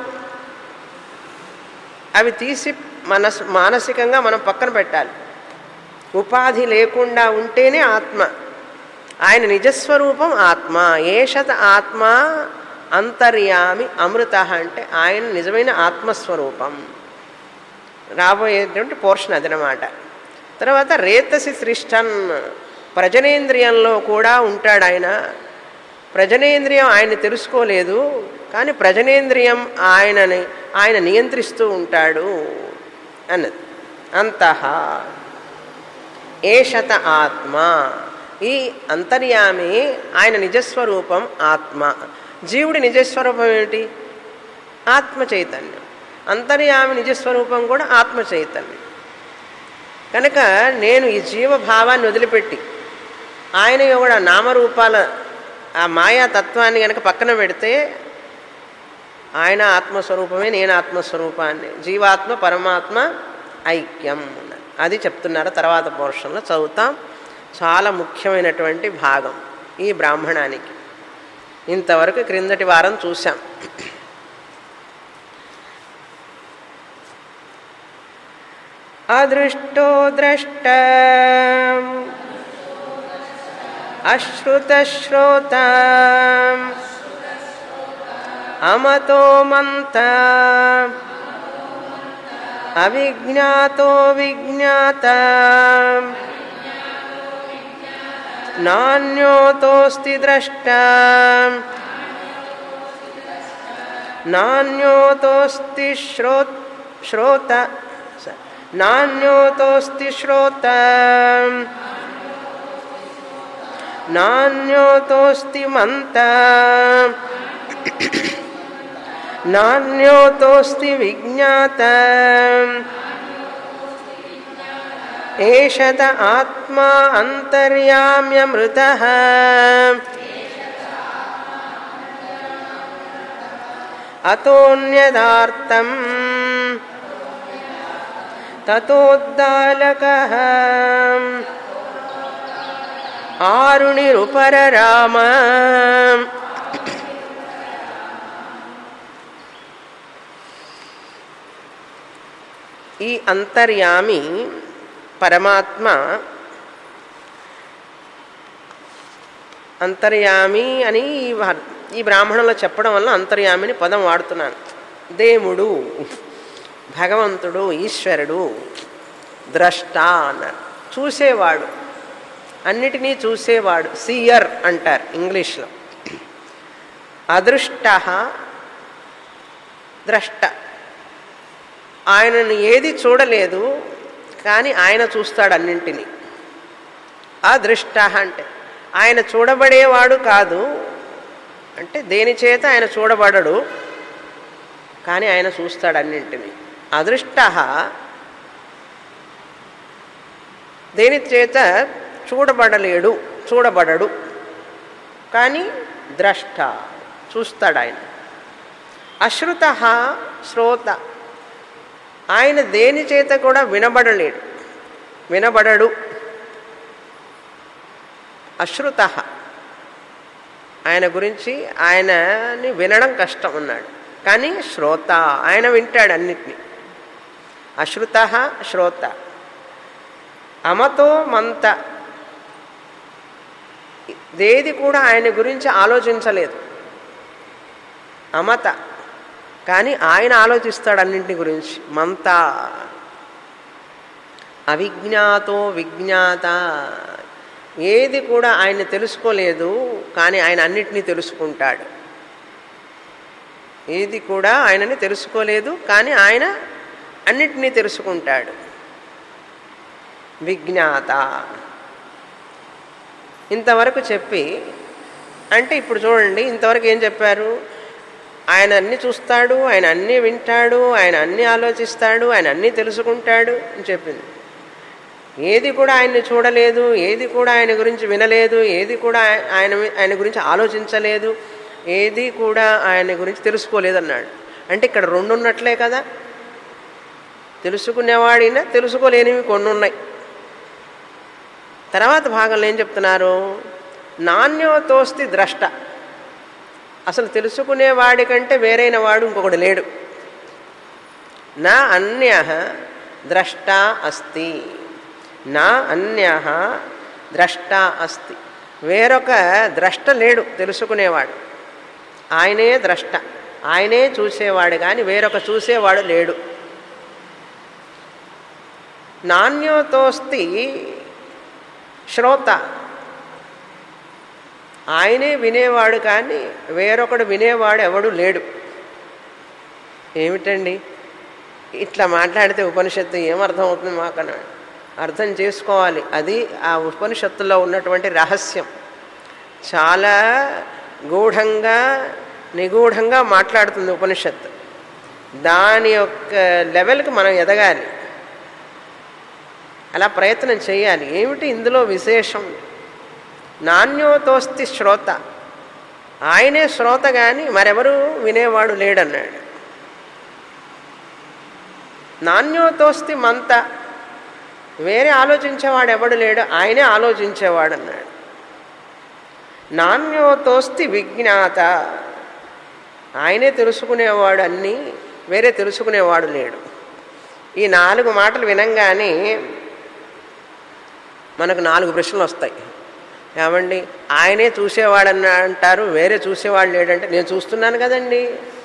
అవి తీసి మనస్ మానసికంగా మనం పక్కన పెట్టాలి ఉపాధి లేకుండా ఉంటేనే ఆత్మ ఆయన నిజస్వరూపం ఆత్మ ఏషత ఆత్మ అంతర్యామి అమృత అంటే ఆయన నిజమైన ఆత్మస్వరూపం రాబోయేటువంటి పోర్షన్ అదనమాట తర్వాత రేతసి సృష్టన్ ప్రజనేంద్రియంలో కూడా ఉంటాడు ఆయన ప్రజనేంద్రియం ఆయన్ని తెలుసుకోలేదు కానీ ప్రజనేంద్రియం ఆయనని ఆయన నియంత్రిస్తూ ఉంటాడు అన్నది అంతః ఏషత ఆత్మ ఈ అంతర్యామి ఆయన నిజస్వరూపం ఆత్మ జీవుడి నిజస్వరూపం ఏమిటి ఆత్మ చైతన్యం అంతర్యామి నిజస్వరూపం కూడా ఆత్మ చైతన్యం కనుక నేను ఈ జీవభావాన్ని వదిలిపెట్టి ఆయన కూడా నామరూపాల ఆ మాయా తత్వాన్ని కనుక పక్కన పెడితే ఆయన ఆత్మస్వరూపమే నేను ఆత్మస్వరూపాన్ని జీవాత్మ పరమాత్మ ఐక్యం అది చెప్తున్నారు తర్వాత పోర్షన్లో చదువుతాం చాలా ముఖ్యమైనటువంటి భాగం ఈ బ్రాహ్మణానికి ఇంతవరకు క్రిందటి వారం చూసాం అదృష్టో ద్రష్ట అశ్రుతశ్రోత అమతో మంత అవిజ్ఞాతో విజ్ఞాత నాణ్యోతోస్తి ద్రష్ట నాణ్యోతోస్తి శ్రో శ్రోత నాణ్యోతోస్తి శ్రోత నాణ్యోతోస్తి మంత నాణ్యోతోస్తి విజ్ఞాత ఏషత ఆత్మా అంతర్యామ్యమృత అతోన్యదార్థం తతోద్దాలక ఆరుణిరుపరరామ ఈ అంతర్యామి పరమాత్మ అంతర్యామి అని ఈ వా- ఈ బ్రాహ్మణంలో చెప్పడం వల్ల అంతర్యామిని పదం వాడుతున్నాను దేవుడు భగవంతుడు ఈశ్వరుడు ద్రష్ట అన్నారు చూసేవాడు అన్నిటినీ చూసేవాడు సీయర్ అంటారు ఇంగ్లీష్లో అదృష్ట ద్రష్ట ఆయనను ఏది చూడలేదు కానీ ఆయన చూస్తాడు అన్నింటినీ అదృష్ట అంటే ఆయన చూడబడేవాడు కాదు అంటే దేని చేత ఆయన చూడబడడు కానీ ఆయన చూస్తాడు అన్నింటినీ అదృష్ట దేని చేత చూడబడలేడు చూడబడడు కానీ ద్రష్ట చూస్తాడు ఆయన అశ్రుత శ్రోత ఆయన దేని చేత కూడా వినబడలేడు వినబడడు అశ్రుత ఆయన గురించి ఆయనని వినడం కష్టం ఉన్నాడు కానీ శ్రోత ఆయన వింటాడు అన్నిటినీ అశ్రుత శ్రోత అమతో మంత దేది కూడా ఆయన గురించి ఆలోచించలేదు అమత కానీ ఆయన ఆలోచిస్తాడు అన్నింటి గురించి మంత అవిజ్ఞాతో విజ్ఞాత ఏది కూడా ఆయన తెలుసుకోలేదు కానీ ఆయన అన్నిటినీ తెలుసుకుంటాడు ఏది కూడా ఆయనని తెలుసుకోలేదు కానీ ఆయన అన్నిటినీ తెలుసుకుంటాడు విజ్ఞాత ఇంతవరకు చెప్పి అంటే ఇప్పుడు చూడండి ఇంతవరకు ఏం చెప్పారు ఆయన అన్నీ చూస్తాడు ఆయన అన్నీ వింటాడు ఆయన అన్నీ ఆలోచిస్తాడు ఆయన అన్నీ తెలుసుకుంటాడు అని చెప్పింది ఏది కూడా ఆయన్ని చూడలేదు ఏది కూడా ఆయన గురించి వినలేదు ఏది కూడా ఆయన ఆయన గురించి ఆలోచించలేదు ఏది కూడా ఆయన గురించి తెలుసుకోలేదు అన్నాడు అంటే ఇక్కడ రెండు ఉన్నట్లే కదా తెలుసుకునేవాడినా తెలుసుకోలేనివి కొన్ని ఉన్నాయి తర్వాత భాగంలో ఏం చెప్తున్నారు నాణ్యోతోస్తి ద్రష్ట అసలు తెలుసుకునేవాడి కంటే వేరైన వాడు ఇంకొకడు లేడు నా అన్య ద్రష్ట అస్తి నా అన్య ద్రష్ట అస్తి వేరొక ద్రష్ట లేడు తెలుసుకునేవాడు ఆయనే ద్రష్ట ఆయనే చూసేవాడు కానీ వేరొక చూసేవాడు లేడు నాణ్యోతోస్తి శ్రోత ఆయనే వినేవాడు కానీ వేరొకడు వినేవాడు ఎవడు లేడు ఏమిటండి ఇట్లా మాట్లాడితే ఉపనిషత్తు ఏమర్థం అవుతుంది మాకన్నా అర్థం చేసుకోవాలి అది ఆ ఉపనిషత్తులో ఉన్నటువంటి రహస్యం చాలా గూఢంగా నిగూఢంగా మాట్లాడుతుంది ఉపనిషత్తు దాని యొక్క లెవెల్కి మనం ఎదగాలి అలా ప్రయత్నం చేయాలి ఏమిటి ఇందులో విశేషం నాణ్యోతోస్తి శ్రోత ఆయనే శ్రోత కానీ మరెవరు వినేవాడు లేడన్నాడు నాణ్యోతోస్తి మంత వేరే ఆలోచించేవాడు ఎవడు లేడు ఆయనే ఆలోచించేవాడు అన్నాడు నాణ్యోతోస్తి విజ్ఞాత ఆయనే తెలుసుకునేవాడు అన్నీ వేరే తెలుసుకునేవాడు లేడు ఈ నాలుగు మాటలు వినంగానే మనకు నాలుగు ప్రశ్నలు వస్తాయి ఏమండి ఆయనే చూసేవాడని అంటారు వేరే చూసేవాడు లేడంటే నేను చూస్తున్నాను కదండి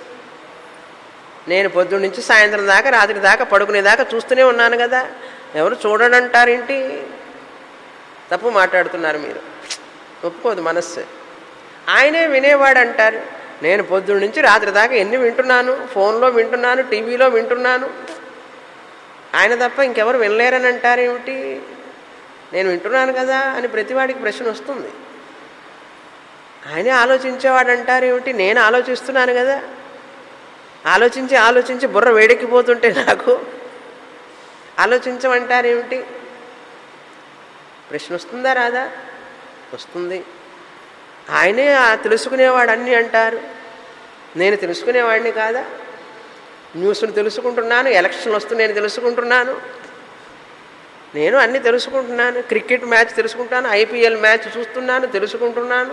నేను పొద్దున్న నుంచి సాయంత్రం దాకా రాత్రి దాకా పడుకునేదాకా చూస్తూనే ఉన్నాను కదా ఎవరు చూడడంటారేంటి తప్పు మాట్లాడుతున్నారు మీరు ఒప్పుకోదు మనస్సు ఆయనే వినేవాడు అంటారు నేను పొద్దున్న నుంచి రాత్రి దాకా ఎన్ని వింటున్నాను ఫోన్లో వింటున్నాను టీవీలో వింటున్నాను ఆయన తప్ప ఇంకెవరు వినలేరని అంటారేమిటి నేను వింటున్నాను కదా అని ప్రతివాడికి ప్రశ్న వస్తుంది ఆయనే ఆలోచించేవాడు అంటారేమిటి నేను ఆలోచిస్తున్నాను కదా ఆలోచించి ఆలోచించి బుర్ర వేడెక్కిపోతుంటే నాకు ఆలోచించమంటారేమిటి ప్రశ్న వస్తుందా రాదా వస్తుంది ఆయనే తెలుసుకునేవాడు అన్నీ అంటారు నేను తెలుసుకునేవాడిని కాదా న్యూస్ను తెలుసుకుంటున్నాను ఎలక్షన్లు వస్తూ నేను తెలుసుకుంటున్నాను నేను అన్నీ తెలుసుకుంటున్నాను క్రికెట్ మ్యాచ్ తెలుసుకుంటాను ఐపీఎల్ మ్యాచ్ చూస్తున్నాను తెలుసుకుంటున్నాను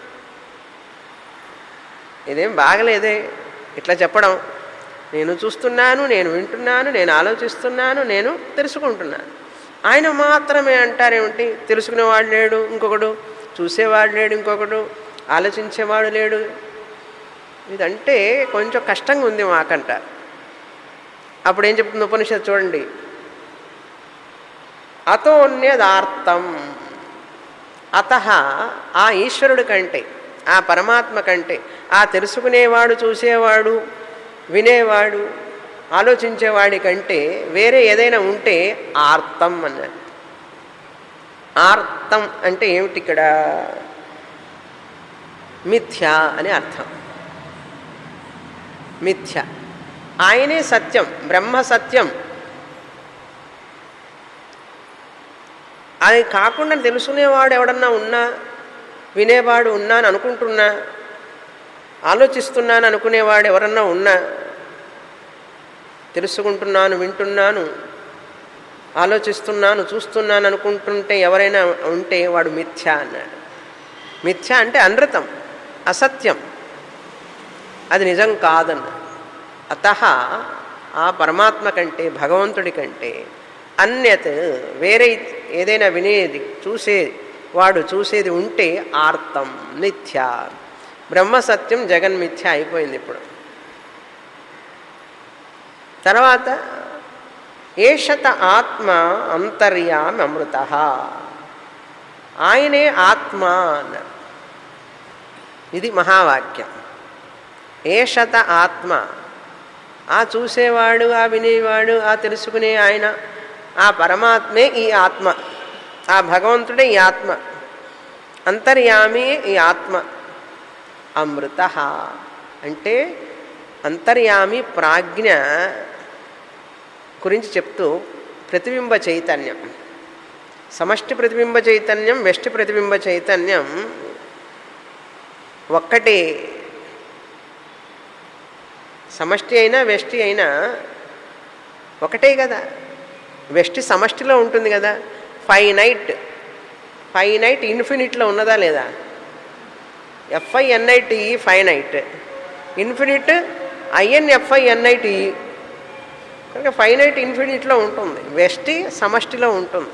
ఇదేం బాగలేదే ఇట్లా చెప్పడం నేను చూస్తున్నాను నేను వింటున్నాను నేను ఆలోచిస్తున్నాను నేను తెలుసుకుంటున్నాను ఆయన మాత్రమే అంటారేమిటి తెలుసుకునేవాడు లేడు ఇంకొకడు చూసేవాడు లేడు ఇంకొకడు ఆలోచించేవాడు లేడు ఇదంటే కొంచెం కష్టంగా ఉంది మాకంట అప్పుడు ఏం చెప్తుంది ఉపనిషత్తు చూడండి అతోన్యదార్థం అత ఆ ఈశ్వరుడి కంటే ఆ పరమాత్మ కంటే ఆ తెలుసుకునేవాడు చూసేవాడు వినేవాడు ఆలోచించేవాడి కంటే వేరే ఏదైనా ఉంటే ఆర్తం అన్నారు ఆర్తం అంటే ఏమిటి ఇక్కడ మిథ్య అని అర్థం మిథ్య ఆయనే సత్యం బ్రహ్మ సత్యం అది కాకుండా తెలుసుకునేవాడు ఎవడన్నా ఉన్నా వినేవాడు ఉన్నా అని అనుకుంటున్నా ఆలోచిస్తున్నాను అనుకునేవాడు ఎవరన్నా ఉన్నా తెలుసుకుంటున్నాను వింటున్నాను ఆలోచిస్తున్నాను చూస్తున్నాను అనుకుంటుంటే ఎవరైనా ఉంటే వాడు మిథ్య అన్నాడు మిథ్య అంటే అనృతం అసత్యం అది నిజం కాదన్న అత ఆ పరమాత్మ కంటే భగవంతుడి కంటే అన్యత్ వేరే ఏదైనా వినేది చూసే వాడు చూసేది ఉంటే ఆర్తం నిత్య బ్రహ్మసత్యం జగన్మిథ్య అయిపోయింది ఇప్పుడు తర్వాత ఏషత ఆత్మ అంతర్యామి అమృత ఆయనే ఆత్మ అన్నారు ఇది మహావాక్యం ఏషత ఆత్మ ఆ చూసేవాడు ఆ వినేవాడు ఆ తెలుసుకునే ఆయన ఆ పరమాత్మే ఈ ఆత్మ ఆ భగవంతుడే ఈ ఆత్మ అంతర్యామి ఈ ఆత్మ అమృత అంటే అంతర్యామి ప్రాజ్ఞ గురించి చెప్తూ ప్రతిబింబ చైతన్యం సమష్టి ప్రతిబింబ చైతన్యం వెష్టి ప్రతిబింబ చైతన్యం ఒక్కటే సమష్టి అయినా వెష్టి అయినా ఒకటే కదా వెష్టి సమష్టిలో ఉంటుంది కదా ఫైనైట్ ఫైనైట్ ఇన్ఫినిట్లో ఉన్నదా లేదా ఎఫ్ఐఎన్ఐటి ఫైనైట్ ఇన్ఫినిట్ ఐఎన్ఎఫ్ఐఎన్ఐటి కనుక ఫైనైట్ ఇన్ఫినిట్లో ఉంటుంది వెష్టి సమష్టిలో ఉంటుంది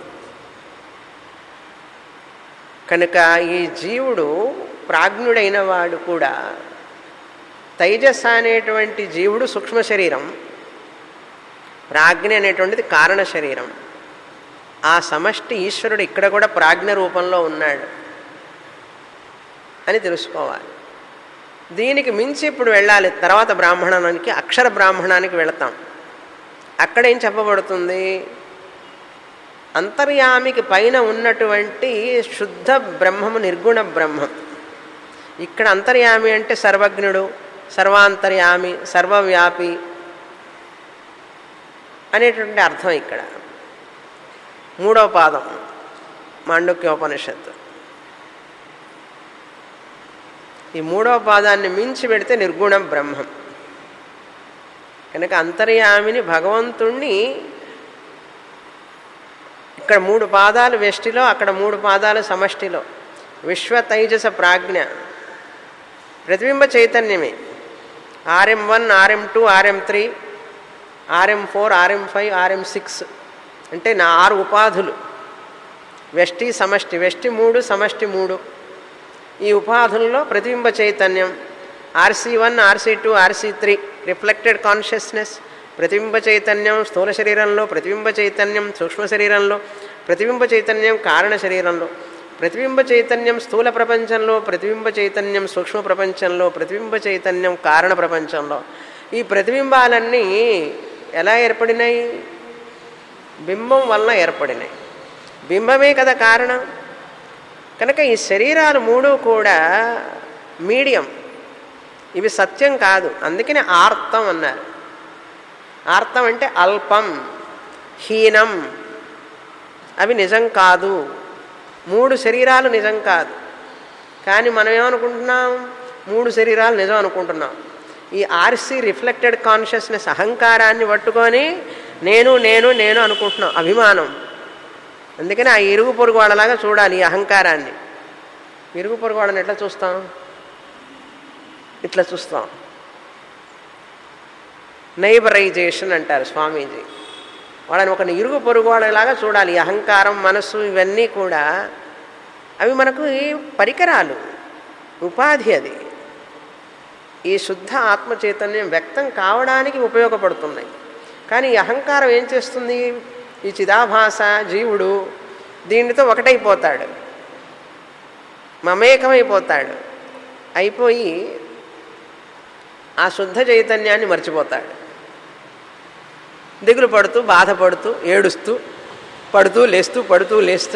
కనుక ఈ జీవుడు ప్రాజ్ఞుడైన వాడు కూడా తైజస్ అనేటువంటి జీవుడు సూక్ష్మ శరీరం ప్రాజ్ఞ అనేటువంటిది కారణ శరీరం ఆ సమష్టి ఈశ్వరుడు ఇక్కడ కూడా ప్రాజ్ఞ రూపంలో ఉన్నాడు అని తెలుసుకోవాలి దీనికి మించి ఇప్పుడు వెళ్ళాలి తర్వాత బ్రాహ్మణానికి అక్షర బ్రాహ్మణానికి వెళతాం అక్కడ ఏం చెప్పబడుతుంది అంతర్యామికి పైన ఉన్నటువంటి శుద్ధ బ్రహ్మము నిర్గుణ బ్రహ్మం ఇక్కడ అంతర్యామి అంటే సర్వజ్ఞుడు సర్వాంతర్యామి సర్వవ్యాపి అనేటువంటి అర్థం ఇక్కడ మూడవ పాదం మాండుక్యోపనిషత్తు ఈ మూడవ పాదాన్ని మించి పెడితే నిర్గుణ బ్రహ్మం కనుక అంతర్యామిని భగవంతుణ్ణి ఇక్కడ మూడు పాదాలు వెష్టిలో అక్కడ మూడు పాదాలు సమష్టిలో విశ్వ తైజస ప్రాజ్ఞ ప్రతిబింబ చైతన్యమే RM one RM two RM three RM four RM five RM six అంటే నా ఆరు ఉపాధులు వెష్టి సమష్టి వెష్టి మూడు సమష్టి మూడు ఈ ఉపాధుల్లో ప్రతిబింబ చైతన్యం RC one RC two RC three reflected consciousness ప్రతిబింబ చైతన్యం స్థూల శరీరంలో ప్రతిబింబ చైతన్యం సూక్ష్మ శరీరంలో ప్రతిబింబ చైతన్యం కారణ శరీరంలో ప్రతిబింబ చైతన్యం స్థూల ప్రపంచంలో ప్రతిబింబ చైతన్యం సూక్ష్మ ప్రపంచంలో ప్రతిబింబ చైతన్యం కారణ ప్రపంచంలో ఈ ప్రతిబింబాలన్నీ ఎలా ఏర్పడినాయి బింబం వలన ఏర్పడినాయి బింబమే కదా కారణం కనుక ఈ శరీరాలు మూడు కూడా మీడియం ఇవి సత్యం కాదు అందుకనే ఆర్తం అన్నారు ఆర్తం అంటే అల్పం హీనం అవి నిజం కాదు మూడు శరీరాలు నిజం కాదు కానీ మనం ఏమనుకుంటున్నాం మూడు శరీరాలు నిజం అనుకుంటున్నాం ఈ ఆర్సీ రిఫ్లెక్టెడ్ కాన్షియస్నెస్ అహంకారాన్ని పట్టుకొని నేను నేను నేను అనుకుంటున్నాం అభిమానం అందుకని ఆ ఇరుగు పొరుగు వాళ్ళలాగా చూడాలి ఈ అహంకారాన్ని ఇరుగు పొరుగు వాళ్ళని ఎట్లా చూస్తాం ఇట్లా చూస్తాం నైబరైజేషన్ అంటారు స్వామీజీ వాళ్ళని ఒక ఇరుగు పొరుగు వాళ్ళలాగా చూడాలి ఈ అహంకారం మనస్సు ఇవన్నీ కూడా అవి మనకు పరికరాలు ఉపాధి అది ఈ శుద్ధ ఆత్మ చైతన్యం వ్యక్తం కావడానికి ఉపయోగపడుతున్నాయి కానీ ఈ అహంకారం ఏం చేస్తుంది ఈ చిదాభాస జీవుడు దీనితో ఒకటైపోతాడు మమేకమైపోతాడు అయిపోయి ఆ శుద్ధ చైతన్యాన్ని మర్చిపోతాడు దిగులు పడుతూ బాధపడుతూ ఏడుస్తూ పడుతూ లేస్తూ పడుతూ లేస్తూ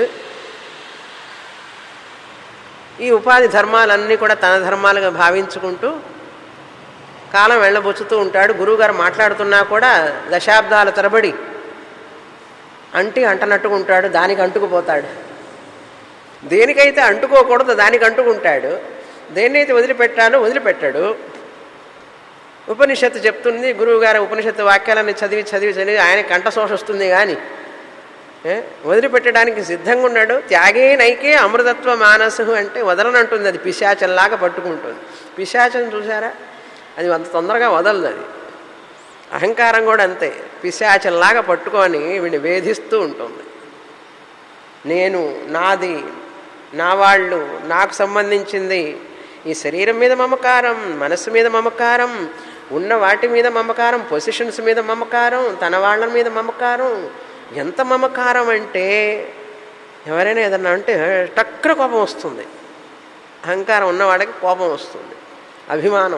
ఈ ఉపాధి ధర్మాలన్నీ కూడా తన ధర్మాలుగా భావించుకుంటూ కాలం వెళ్ళబుచ్చుతూ ఉంటాడు గురువుగారు మాట్లాడుతున్నా కూడా దశాబ్దాల తరబడి అంటి అంటనట్టుగా ఉంటాడు దానికి అంటుకుపోతాడు దేనికైతే అంటుకోకూడదు దానికి అంటుకుంటాడు దేన్నైతే వదిలిపెట్టాలో వదిలిపెట్టాడు ఉపనిషత్తు చెప్తుంది గురువుగారు ఉపనిషత్తు వాక్యాలన్నీ చదివి చదివి చదివి ఆయన కంఠశోష వస్తుంది కానీ ఏ? వదిలిపెట్టడానికి సిద్ధంగా ఉన్నాడు త్యాగే నైకే అమృతత్వ మానసు అంటే వదలనంటుంది అది పిశాచంలాగా పట్టుకుంటుంది పిశాచం చూసారా అది అంత తొందరగా వదలదు అది అహంకారం కూడా అంతే పిశాచంలాగా పట్టుకొని వీడిని వేధిస్తూ ఉంటుంది నేను నాది నా వాళ్ళు నాకు సంబంధించింది ఈ శరీరం మీద మమకారం మనసు మీద మమకారం ఉన్న వాటి మీద మమకారం పొజిషన్స్ మీద మమకారం తన వాళ్ళ మీద మమకారం ఎంత మమకారం అంటే ఎవరైనా ఏదన్నా అంటే టక్కున కోపం వస్తుంది అహంకారం ఉన్నవాడికి కోపం వస్తుంది అభిమానం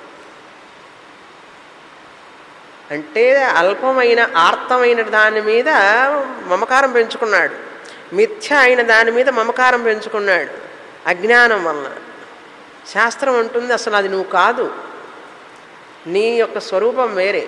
అంటే అల్పమైన ఆర్తమైన దాని మీద మమకారం పెంచుకున్నాడు మిథ్య అయిన దాని మీద మమకారం పెంచుకున్నాడు అజ్ఞానం వలన శాస్త్రం అంటుంది అసలు అది నువ్వు కాదు నీ యొక్క స్వరూపం వేరే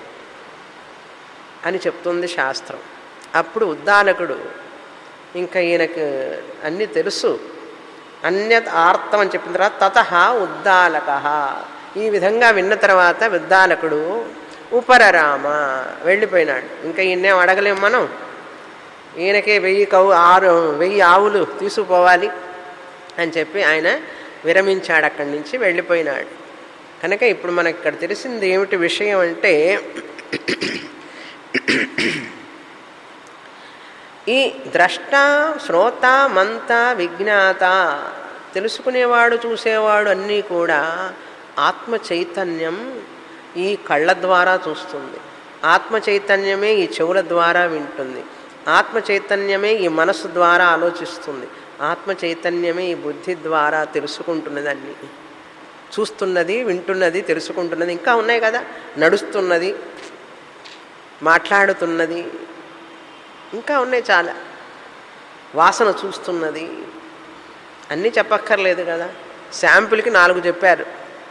అని చెప్తుంది శాస్త్రం అప్పుడు ఉద్దాలకుడు ఇంకా ఈయనకు అన్నీ తెలుసు అన్యత్ ఆర్తం అని చెప్పిన తర్వాత తత ఉద్దాలక ఈ విధంగా విన్న తర్వాత ఉద్దాలకుడు ఉపరరామ వెళ్ళిపోయినాడు ఇంకా ఈయన్నేం అడగలేం మనం ఈయనకే వెయ్యి కవు ఆరు వెయ్యి ఆవులు తీసుకుపోవాలి అని చెప్పి ఆయన విరమించాడు అక్కడి నుంచి వెళ్ళిపోయినాడు కనుక ఇప్పుడు మనకి ఇక్కడ తెలిసింది ఏమిటి విషయం అంటే ఈ ద్రష్ట శ్రోత మంత విజ్ఞాత తెలుసుకునేవాడు చూసేవాడు అన్నీ కూడా ఆత్మ చైతన్యం ఈ కళ్ళ ద్వారా చూస్తుంది ఆత్మ చైతన్యమే ఈ చెవుల ద్వారా వింటుంది ఆత్మ చైతన్యమే ఈ మనసు ద్వారా ఆలోచిస్తుంది ఆత్మ చైతన్యమే ఈ బుద్ధి ద్వారా తెలుసుకుంటున్నది అన్నీ చూస్తున్నది వింటున్నది తెలుసుకుంటున్నది ఇంకా ఉన్నాయి కదా నడుస్తున్నది మాట్లాడుతున్నది ఇంకా ఉన్నాయి చాలా వాసన చూస్తున్నది అన్నీ చెప్పక్కర్లేదు కదా శాంపుల్కి నాలుగు చెప్పారు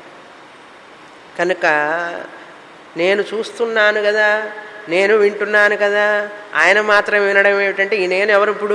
కనుక నేను చూస్తున్నాను కదా నేను వింటున్నాను కదా ఆయన మాత్రం వినడం ఏమిటంటే ఈ నేను ఎవరు ఇప్పుడు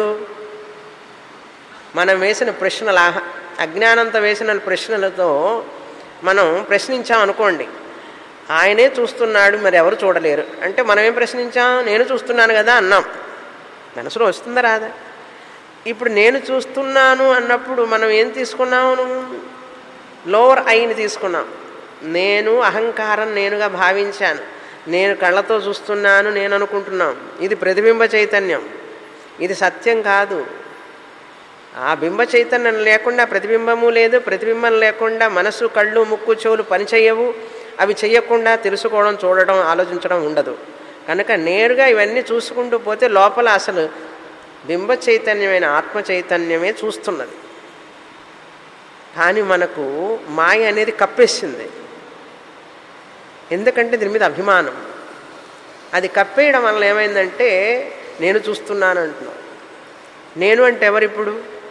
మనం వేసిన ప్రశ్నల అజ్ఞానంతో వేసిన ప్రశ్నలతో మనం ప్రశ్నించాం అనుకోండి ఆయనే చూస్తున్నాడు మరి ఎవరు చూడలేరు అంటే మనం ఏం ప్రశ్నించాం నేను చూస్తున్నాను కదా అన్నాం మనసులో వస్తుందా రాదా ఇప్పుడు నేను చూస్తున్నాను అన్నప్పుడు మనం ఏం తీసుకున్నాము లోవర్ ఐని తీసుకున్నాం నేను అహంకారం నేనుగా భావించాను నేను కళ్ళతో చూస్తున్నాను నేను అనుకుంటున్నాం ఇది ప్రతిబింబ చైతన్యం ఇది సత్యం కాదు ఆ బింబ చైతన్యం లేకుండా ప్రతిబింబము లేదు ప్రతిబింబం లేకుండా మనసు కళ్ళు ముక్కు చెవులు పనిచేయవు అవి చెయ్యకుండా తెలుసుకోవడం చూడడం ఆలోచించడం ఉండదు కనుక నేరుగా ఇవన్నీ చూసుకుంటూ పోతే లోపల అసలు బింబ చైతన్యమైన ఆత్మ చైతన్యమే చూస్తున్నది కానీ మనకు మాయ అనేది కప్పేసింది ఎందుకంటే దీని మీద అభిమానం అది కప్పేయడం వల్ల ఏమైందంటే నేను చూస్తున్నాను అంటున్నాను నేను అంటే ఎవరిప్పుడు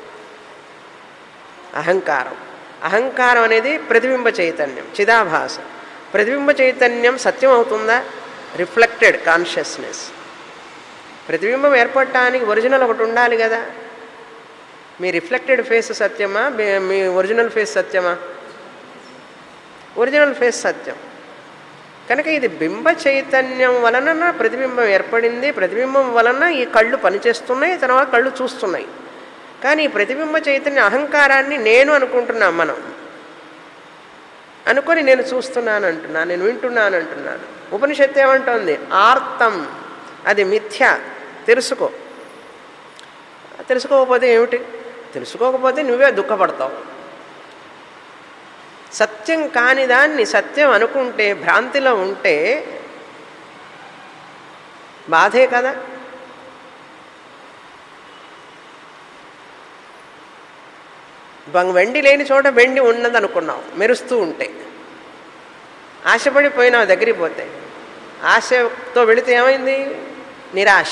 అహంకారం అహంకారం అనేది ప్రతిబింబ చైతన్యం చిదాభాస ప్రతిబింబ చైతన్యం సత్యం అవుతుందా రిఫ్లెక్టెడ్ కాన్షియస్నెస్ ప్రతిబింబం ఏర్పడటానికి ఒరిజినల్ ఒకటి ఉండాలి కదా మీ రిఫ్లెక్టెడ్ ఫేస్ సత్యమా మీ- మీ ఒరిజినల్ ఫేస్ సత్యమా ఒరిజినల్ ఫేస్ సత్యం కనుక ఇది బింబ చైతన్యం వలన ప్రతిబింబం ఏర్పడింది ప్రతిబింబం వలన ఈ కళ్ళు పనిచేస్తున్నాయి తర్వాత కళ్ళు చూస్తున్నాయి కానీ ఈ ప్రతిబింబ చైతన్య అహంకారాన్ని నేను అనుకుంటున్నాం మనం అనుకొని నేను చూస్తున్నాను అంటున్నాను నేను వింటున్నాను అంటున్నాను ఉపనిషత్తు ఏమంటోంది ఆర్తం అది మిథ్య తెలుసుకో తెలుసుకోకపోతే ఏమిటి తెలుసుకోకపోతే నువ్వే దుఃఖపడతావు సత్యం కాని దాన్ని సత్యం అనుకుంటే భ్రాంతిలో ఉంటే బాధే కదా బంగ్ వెండి లేని చోట వెండి ఉన్నది అనుకున్నావు మెరుస్తూ ఉంటే ఆశపడిపోయినావు దగ్గరికి పోతే ఆశతో వెళితే ఏమైంది నిరాశ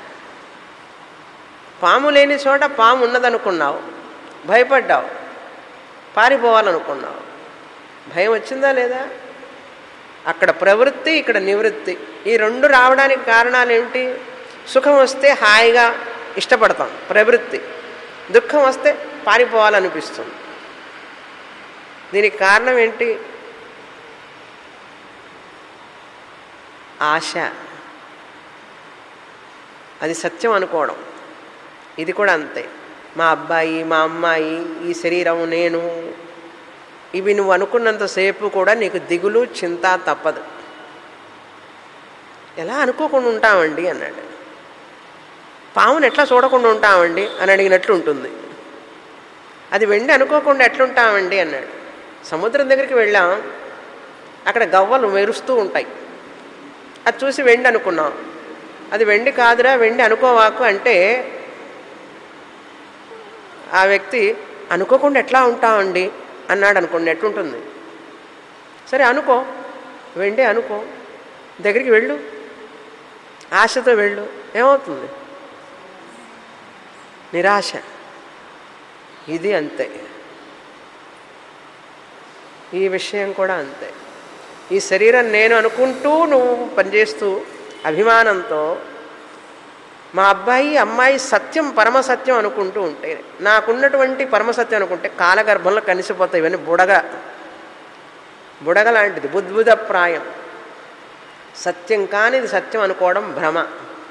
పాము లేని చోట పాము ఉన్నదనుకున్నావు భయపడ్డావు పారిపోవాలనుకున్నావు భయం వచ్చిందా లేదా అక్కడ ప్రవృత్తి ఇక్కడ నివృత్తి ఈ రెండు రావడానికి కారణాలు ఏమిటి సుఖం వస్తే హాయిగా ఇష్టపడతాం ప్రవృత్తి దుఃఖం వస్తే పారిపోవాలనిపిస్తుంది దీనికి కారణం ఏంటి ఆశ అది సత్యం అనుకోవడం ఇది కూడా అంతే మా అబ్బాయి మా అమ్మాయి ఈ శరీరం నేను ఇవి నువ్వు అనుకున్నంతసేపు కూడా నీకు దిగులు చింత తప్పదు ఎలా అనుకోకుండా ఉంటామండి అన్నాడు పావును ఎట్లా చూడకుండా ఉంటామండి అని అడిగినట్లు ఉంటుంది అది వెండి అనుకోకుండా ఎట్లుంటామండి అన్నాడు సముద్రం దగ్గరికి వెళ్ళాం అక్కడ గవ్వలు మెరుస్తూ ఉంటాయి అది చూసి వెండి అనుకున్నాం అది వెండి కాదురా వెండి అనుకోవాకు అంటే ఆ వ్యక్తి అనుకోకుండా ఎట్లా ఉంటామండి అన్నాడు అనుకోండి ఎట్లుంటుంది సరే అనుకో వెండి అనుకో దగ్గరికి వెళ్ళు ఆశతో వెళ్ళు ఏమవుతుంది నిరాశ ఇది అంతే ఈ విషయం కూడా అంతే ఈ శరీరం నేను అనుకుంటూ నువ్వు పనిచేస్తూ అభిమానంతో మా అబ్బాయి అమ్మాయి సత్యం పరమసత్యం అనుకుంటూ ఉంటే నాకున్నటువంటి పరమసత్యం అనుకుంటే కాలగర్భంలో కలిసిపోతాయి ఇవన్నీ బుడగ బుడగ లాంటిది బుద్బుద ప్రాయం సత్యం కానిది సత్యం అనుకోవడం భ్రమ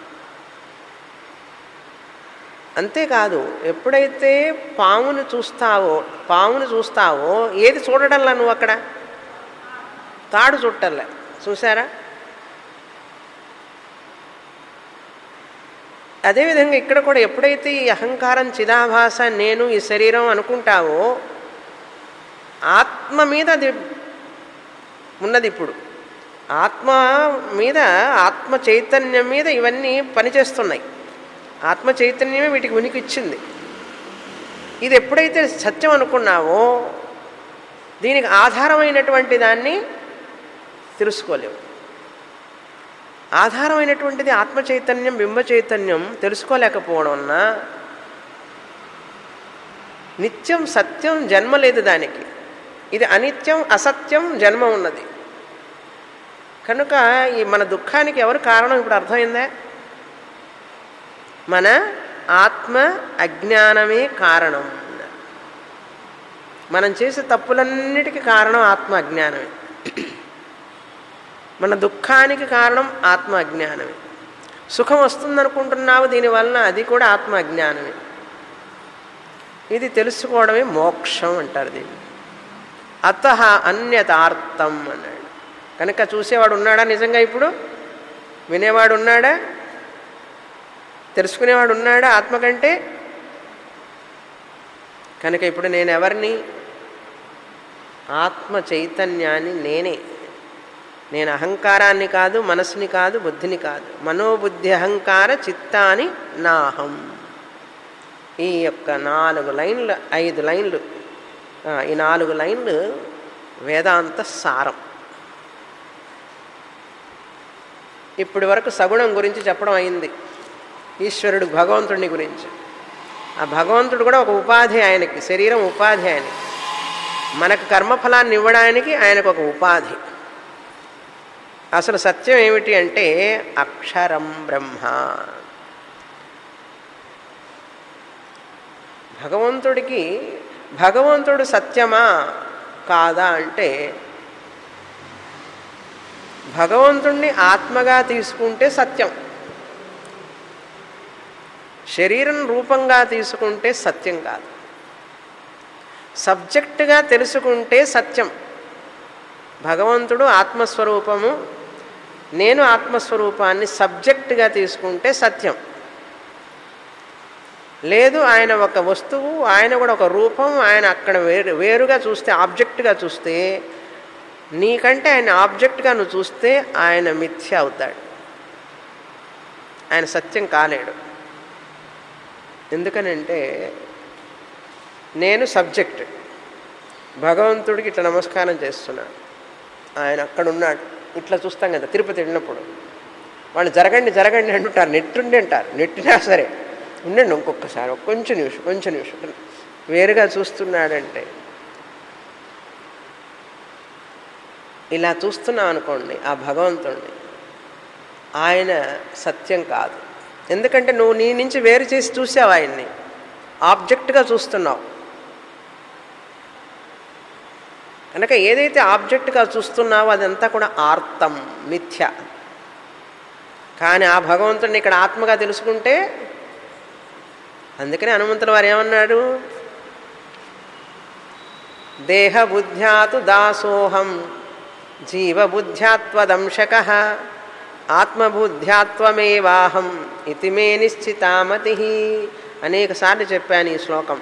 అంతేకాదు ఎప్పుడైతే పామును చూస్తావో పామును చూస్తావో ఏది చూడడంలా నువ్వు అక్కడ తాడు చుట్టల్లా చూసారా అదేవిధంగా ఇక్కడ కూడా ఎప్పుడైతే ఈ అహంకారం చిదాభాస నేను ఈ శరీరం అనుకుంటావో ఆత్మ మీద అది ఉన్నది ఇప్పుడు ఆత్మ మీద ఆత్మ చైతన్యం మీద ఇవన్నీ పనిచేస్తున్నాయి ఆత్మ చైతన్యమే వీటికి ఉనికి ఇచ్చింది ఇది ఎప్పుడైతే సత్యం అనుకున్నావో దీనికి ఆధారమైనటువంటి దాన్ని తెలుసుకోలేవు ఆధారమైనటువంటిది ఆత్మ చైతన్యం బింబ చైతన్యం తెలుసుకోలేకపోవడం వలన నిత్యం సత్యం జన్మ లేదు దానికి ఇది అనిత్యం అసత్యం జన్మ ఉన్నది కనుక ఈ మన దుఃఖానికి ఎవరు కారణం ఇప్పుడు అర్థమైందా మన ఆత్మ అజ్ఞానమే కారణం మనం చేసే తప్పులన్నిటికీ కారణం ఆత్మ అజ్ఞానమే మన దుఃఖానికి కారణం ఆత్మ అజ్ఞానమే సుఖం వస్తుందనుకుంటున్నావు దీనివలన అది కూడా ఆత్మ అజ్ఞానమే ఇది తెలుసుకోవడమే మోక్షం అంటారు దీన్ని అత అన్యతార్థం అన్నాడు కనుక చూసేవాడు ఉన్నాడా నిజంగా ఇప్పుడు వినేవాడు ఉన్నాడా తెలుసుకునేవాడు ఉన్నాడా ఆత్మ కంటే కనుక ఇప్పుడు నేను ఎవరిని ఆత్మ చైతన్యాన్ని నేనే నేను అహంకారాన్ని కాదు మనసుని కాదు బుద్ధిని కాదు మనోబుద్ధి అహంకార చిత్తాని నాహం ఈ యొక్క నాలుగు లైన్లు ఐదు లైన్లు ఆ, ఈ నాలుగు లైన్లు వేదాంత సారం ఇప్పటి వరకు సగుణం గురించి చెప్పడం అయింది ఈశ్వరుడు భగవంతుడిని గురించి ఆ భగవంతుడు కూడా ఒక ఉపాధి ఆయనకి శరీరం ఉపాధి ఆయనకి మనకు కర్మఫలాన్ని ఇవ్వడానికి ఆయనకు ఒక ఉపాధి అసలు సత్యం ఏమిటి అంటే అక్షరం బ్రహ్మ భగవంతుడికి భగవంతుడు సత్యమా కాదా అంటే భగవంతుణ్ణి ఆత్మగా తీసుకుంటే సత్యం శరీరం రూపంగా తీసుకుంటే సత్యం కాదు సబ్జెక్టుగా తెలుసుకుంటే సత్యం భగవంతుడు ఆత్మస్వరూపము నేను ఆత్మస్వరూపాన్ని సబ్జెక్టుగా తీసుకుంటే సత్యం లేదు ఆయన ఒక వస్తువు ఆయన కూడా ఒక రూపం ఆయన అక్కడ వేరు వేరుగా చూస్తే ఆబ్జెక్ట్గా చూస్తే నీకంటే ఆయన ఆబ్జెక్ట్గా నువ్వు చూస్తే ఆయన మిథ్య అవుతాడు ఆయన సత్యం కాలేడు ఎందుకనంటే నేను సబ్జెక్ట్ భగవంతుడికి ఇట్లా నమస్కారం చేస్తున్నాను ఆయన అక్కడ ఉన్నాడు ఇట్లా చూస్తాం కదా తిరుపతి వెళ్ళినప్పుడు వాళ్ళు జరగండి జరగండి అంటుంటారు నెట్టుండి అంటారు నెట్టినా సరే ఉండండి ఇంకొకసారి ఒక కొంచెం నిమిషం కొంచెం నిమిషం వేరుగా చూస్తున్నాడంటే ఇలా చూస్తున్నాం అనుకోండి ఆ భగవంతుణ్ణి ఆయన సత్యం కాదు ఎందుకంటే నువ్వు నీ నుంచి వేరు చేసి చూసావు ఆయన్ని ఆబ్జెక్ట్గా చూస్తున్నావు కనుక ఏదైతే ఆబ్జెక్ట్గా చూస్తున్నావో అదంతా కూడా ఆర్తం మిథ్య కానీ ఆ భగవంతుడిని ఇక్కడ ఆత్మగా తెలుసుకుంటే అందుకని హనుమంతుల వారు ఏమన్నాడు దేహబుద్ధ్యాతు దాసోహం జీవబుద్ధ్యాత్వదంశక ఆత్మబుద్ధ్యాత్వమేవాహం ఇది మే నిశ్చితామతి అనేక సార్లు చెప్పాను ఈ శ్లోకం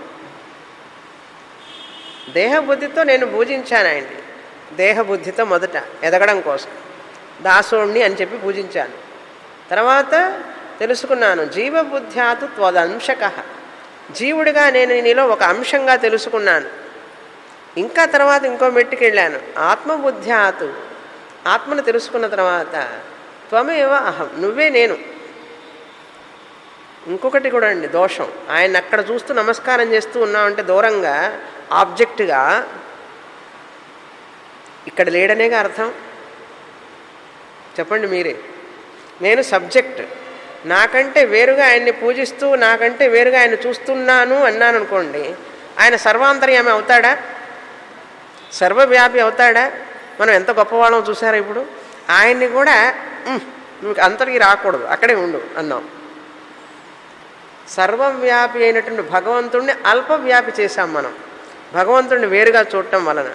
దేహబుద్ధితో నేను పూజించాను ఆయన్ని దేహబుద్ధితో మొదట ఎదగడం కోసం దాసోణ్ణి అని చెప్పి పూజించాను తర్వాత తెలుసుకున్నాను జీవబుద్ధ్యాతు త్వదంశక జీవుడిగా నేను నీలో ఒక అంశంగా తెలుసుకున్నాను ఇంకా తర్వాత ఇంకో మెట్టుకు వెళ్ళాను ఆత్మబుద్ధ్యాతు ఆత్మను తెలుసుకున్న తర్వాత త్వమేవ అహం నువ్వే నేను ఇంకొకటి కూడా అండి దోషం ఆయన అక్కడ చూస్తూ నమస్కారం చేస్తూ ఉన్నామంటే దూరంగా ఆబ్జెక్ట్గా ఇక్కడ లేడనేగా అర్థం చెప్పండి మీరే నేను సబ్జెక్ట్ నాకంటే వేరుగా ఆయన్ని పూజిస్తూ నాకంటే వేరుగా ఆయన చూస్తున్నాను అన్నాను అనుకోండి ఆయన సర్వాంతర్యామి అవుతాడా సర్వవ్యాపి అవుతాడా మనం ఎంత గొప్పవాళ్ళం చూసారా ఇప్పుడు ఆయన్ని కూడా "ఉమ్, నువ్వు అంతటికి రాకూడదు అక్కడే ఉండు అన్నాం సర్వవ్యాపి అయినటువంటి భగవంతుణ్ణి అల్పవ్యాపి చేశాం మనం భగవంతుణ్ణి వేరుగా చూడటం వలన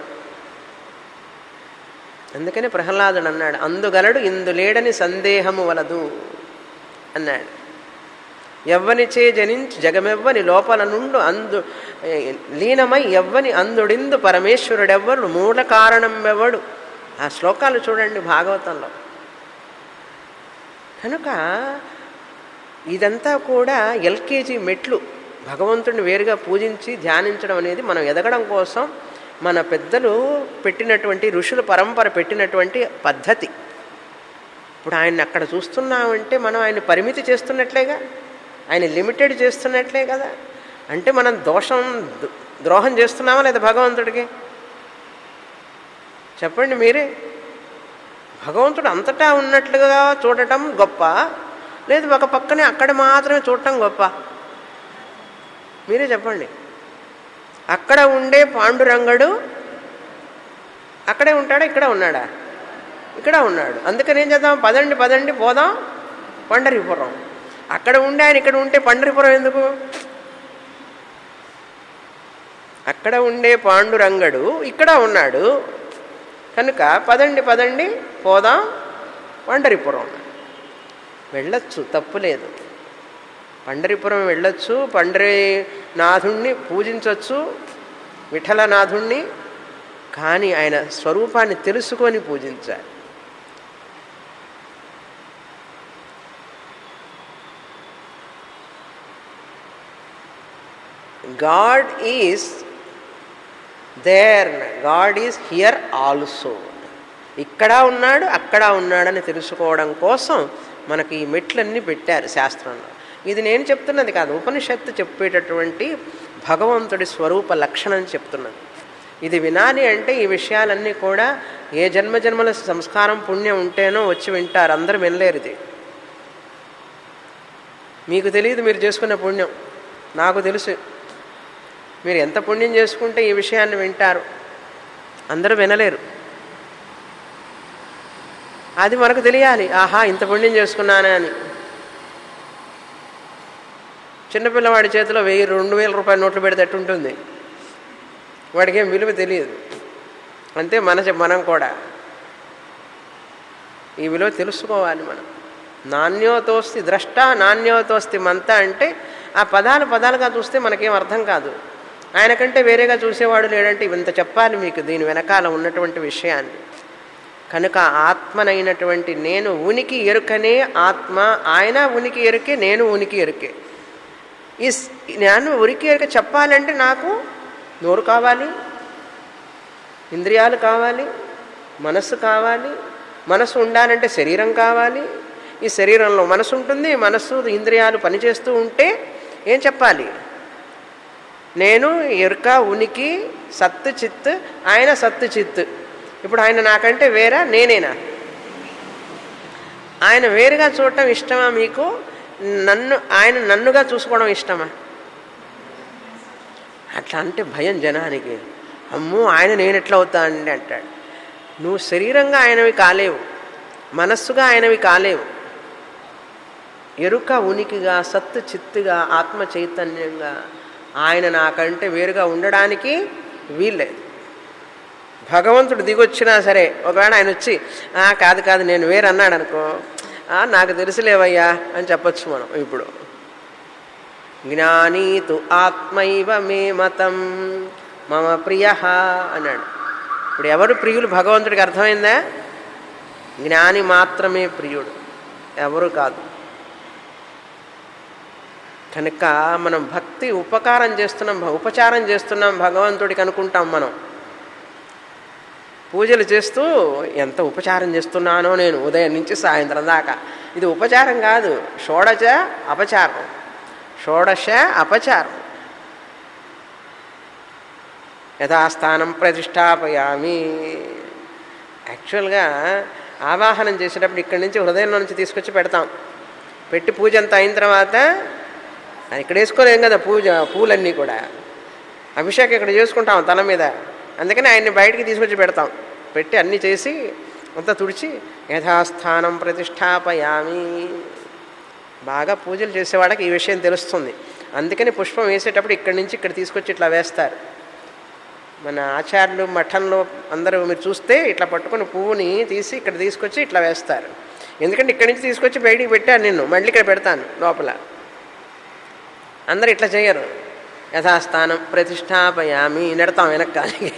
అందుకని ప్రహ్లాదుడు అన్నాడు అందుగలడు ఇందు లేడని సందేహము వలదు అన్నాడు ఎవ్వనిచే జనించి జగమెవ్వని లోపల నుండు అందు ఏ, లీనమై ఎవ్వని అందుడిందు పరమేశ్వరుడెవ్వడు మూల కారణం ఎవడు ఆ శ్లోకాలు చూడండి భాగవతంలో కనుక ఇదంతా కూడా ఎల్కేజీ మెట్లు భగవంతుడిని వేరుగా పూజించి ధ్యానించడం అనేది మనం ఎదగడం కోసం మన పెద్దలు పెట్టినటువంటి ఋషుల పరంపర పెట్టినటువంటి పద్ధతి ఇప్పుడు ఆయన అక్కడ చూస్తున్నామంటే మనం ఆయన పరిమితి చేస్తున్నట్లేగా ఆయన లిమిటెడ్ చేస్తున్నట్లే కదా అంటే మనం దోషం ద- ద్రోహం చేస్తున్నామా లేదా భగవంతుడికి చెప్పండి మీరే భగవంతుడు అంతటా ఉన్నట్లుగా చూడటం గొప్ప లేదు ఒక పక్కనే అక్కడ మాత్రమే చూడటం గొప్ప మీరే చెప్పండి అక్కడ ఉండే పాండురంగడు అక్కడే ఉంటాడా ఇక్కడ ఉన్నాడా ఇక్కడ ఉన్నాడు అందుకని ఏం చేద్దాం పదండి పదండి పోదాం పండరిపురం అక్కడ ఉండే ఆయన ఇక్కడ ఉంటే పండరిపురం ఎందుకు అక్కడ ఉండే పాండురంగడు ఇక్కడ ఉన్నాడు కనుక పదండి పదండి పోదాం పండరిపురం వెళ్ళొచ్చు తప్పు లేదు పండరిపురం వెళ్ళొచ్చు పండరి నాథుణ్ణి పూజించవచ్చు విఠలనాథుణ్ణి కానీ ఆయన స్వరూపాన్ని తెలుసుకొని పూజించాలి God is there God is here also ఇక్కడ ఉన్నాడు అక్కడ ఉన్నాడని తెలుసుకోవడం కోసం మనకి ఈ మెట్లన్నీ పెట్టారు శాస్త్రంలో ఇది నేను చెప్తున్నది కాదు ఉపనిషత్తు చెప్పేటటువంటి భగవంతుడి స్వరూప లక్షణం చెప్తున్నది ఇది వినాలి అంటే ఈ విషయాలన్నీ కూడా ఏ జన్మ జన్మల సంస్కారం పుణ్యం ఉంటేనో వచ్చి వింటారు అందరూ వినలేరు ఇది మీకు తెలియదు మీరు చేసుకున్న పుణ్యం నాకు తెలుసు మీరు ఎంత పుణ్యం చేసుకుంటే ఈ విషయాన్ని వింటారు అందరూ వినలేరు అది మనకు తెలియాలి ఆహా ఇంత పుణ్యం చేసుకున్నానా అని చిన్నపిల్లవాడి చేతిలో వెయ్యి రెండు వేల రూపాయల నోట్లు పెడితే ఉంటుంది వాడికి ఏం విలువ తెలియదు అంతే మన మనం కూడా ఈ విలువ తెలుసుకోవాలి మనం నాణ్యోతోస్తి ద్రష్ట నాణ్యోతోస్తి మంత అంటే ఆ పదాలు పదాలుగా చూస్తే మనకేం అర్థం కాదు ఆయన కంటే వేరేగా చూసేవాడు లేడంటే ఇంత చెప్పాలి మీకు దీని వెనకాల ఉన్నటువంటి విషయాన్ని కనుక ఆత్మనైనటువంటి నేను ఉనికి ఎరుకనే ఆత్మ ఆయన ఉనికి ఎరుకే నేను ఉనికి ఎరుకే ఈ స్- నేను ఉనికి ఎరుక చెప్పాలంటే నాకు నోరు కావాలి ఇంద్రియాలు కావాలి మనస్సు కావాలి మనసు ఉండాలంటే శరీరం కావాలి ఈ శరీరంలో మనసు ఉంటుంది మనస్సు ఇంద్రియాలు పనిచేస్తూ ఉంటే ఏం చెప్పాలి నేను ఎరుక ఉనికి సత్తు చిత్ ఆయన సత్తు చిత్ ఇప్పుడు ఆయన నాకంటే వేరా నేనేనా ఆయన వేరుగా చూడటం ఇష్టమా మీకు నన్ను ఆయన నన్నుగా చూసుకోవడం ఇష్టమా అట్లా అంటే భయం జనానికి అమ్మో ఆయన నేను ఎట్లా అవుతా అండి అంటాడు నువ్వు శరీరంగా ఆయనవి కాలేవు మనస్సుగా ఆయనవి కాలేవు ఎరుక ఉనికిగా సత్తు చిత్తుగా ఆత్మ చైతన్యంగా ఆయన నాకంటే వేరుగా ఉండడానికి వీల్లేదు భగవంతుడు దిగొచ్చినా సరే ఒకవేళ ఆయన వచ్చి "ఆ, కాదు కాదు నేను వేరు అన్నాడు అనుకో "ఆ, నాకు తెలుసులేవయ్యా అని చెప్పొచ్చు మనం ఇప్పుడు జ్ఞానీ తు ఆత్మైవ మే మతం మమ ప్రియ అన్నాడు ఇప్పుడు ఎవరు ప్రియులు భగవంతుడికి అర్థమైందా జ్ఞాని మాత్రమే ప్రియుడు ఎవరు కాదు కనుక మనం భక్తి ఉపకారం చేస్తున్నాం భ- ఉపచారం చేస్తున్నాం భగవంతుడికి అనుకుంటాం మనం పూజలు చేస్తూ ఎంత ఉపచారం చేస్తున్నానో నేను ఉదయం నుంచి సాయంత్రం దాకా ఇది ఉపచారం కాదు షోడశ అపచారం షోడశ అపచారం యథాస్థానం ప్రతిష్టాపయామి యాక్చువల్గా ఆవాహనం చేసేటప్పుడు ఇక్కడి నుంచి హృదయంలో నుంచి తీసుకొచ్చి పెడతాం పెట్టి పూజ అంతా అయిన తర్వాత అది ఇక్కడ వేసుకోలేం కదా పూజ పూలన్నీ కూడా అభిషేకం ఇక్కడ చేసుకుంటాం తల మీద అందుకని ఆయన్ని బయటికి తీసుకొచ్చి పెడతాం పెట్టి అన్నీ చేసి అంతా తుడిచి యథాస్థానం ప్రతిష్టాపయామి బాగా పూజలు చేసేవాళ్ళకి ఈ విషయం తెలుస్తుంది అందుకని పుష్పం వేసేటప్పుడు ఇక్కడి నుంచి ఇక్కడ తీసుకొచ్చి ఇట్లా వేస్తారు మన ఆచార్యులు మఠంలో అందరూ మీరు చూస్తే ఇట్లా పట్టుకొని పువ్వుని తీసి ఇక్కడ తీసుకొచ్చి ఇట్లా వేస్తారు ఎందుకంటే ఇక్కడి నుంచి తీసుకొచ్చి బయటికి పెట్టాను నిన్ను మళ్ళీ ఇక్కడ పెడతాను లోపల అందరు ఇట్లా చేయరు యథాస్థానం ప్రతిష్టాపయామి నెడతాం వెనక్కాలి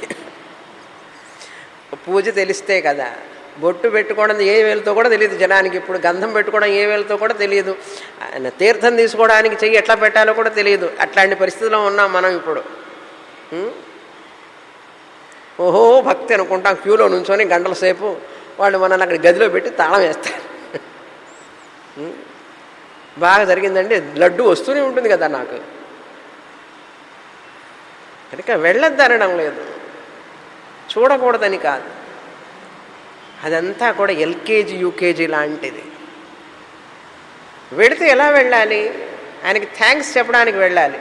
పూజ తెలిస్తే కదా బొట్టు పెట్టుకోవడం ఏ వేలుతో కూడా తెలియదు జనానికి ఇప్పుడు గంధం పెట్టుకోవడం ఏ వేలుతో కూడా తెలియదు ఆయన తీర్థం తీసుకోవడానికి చెయ్యి ఎట్లా పెట్టాలో కూడా తెలియదు అట్లాంటి పరిస్థితిలో ఉన్నాం మనం ఇప్పుడు ఉం? ఓహో భక్తి అనుకుంటాం క్యూలో నుంచొని గంటల సేపు వాళ్ళు మనల్ని అక్కడ గదిలో పెట్టి తాళం వేస్తారు ఉం? బాగా జరిగిందండి లడ్డు వస్తూనే ఉంటుంది కదా నాకు కనుక వెళ్ళొద్దనడం లేదు చూడకూడదని కాదు అదంతా కూడా ఎల్కేజీ యూకేజీ లాంటిది వెళితే ఎలా వెళ్ళాలి ఆయనకి థ్యాంక్స్ చెప్పడానికి వెళ్ళాలి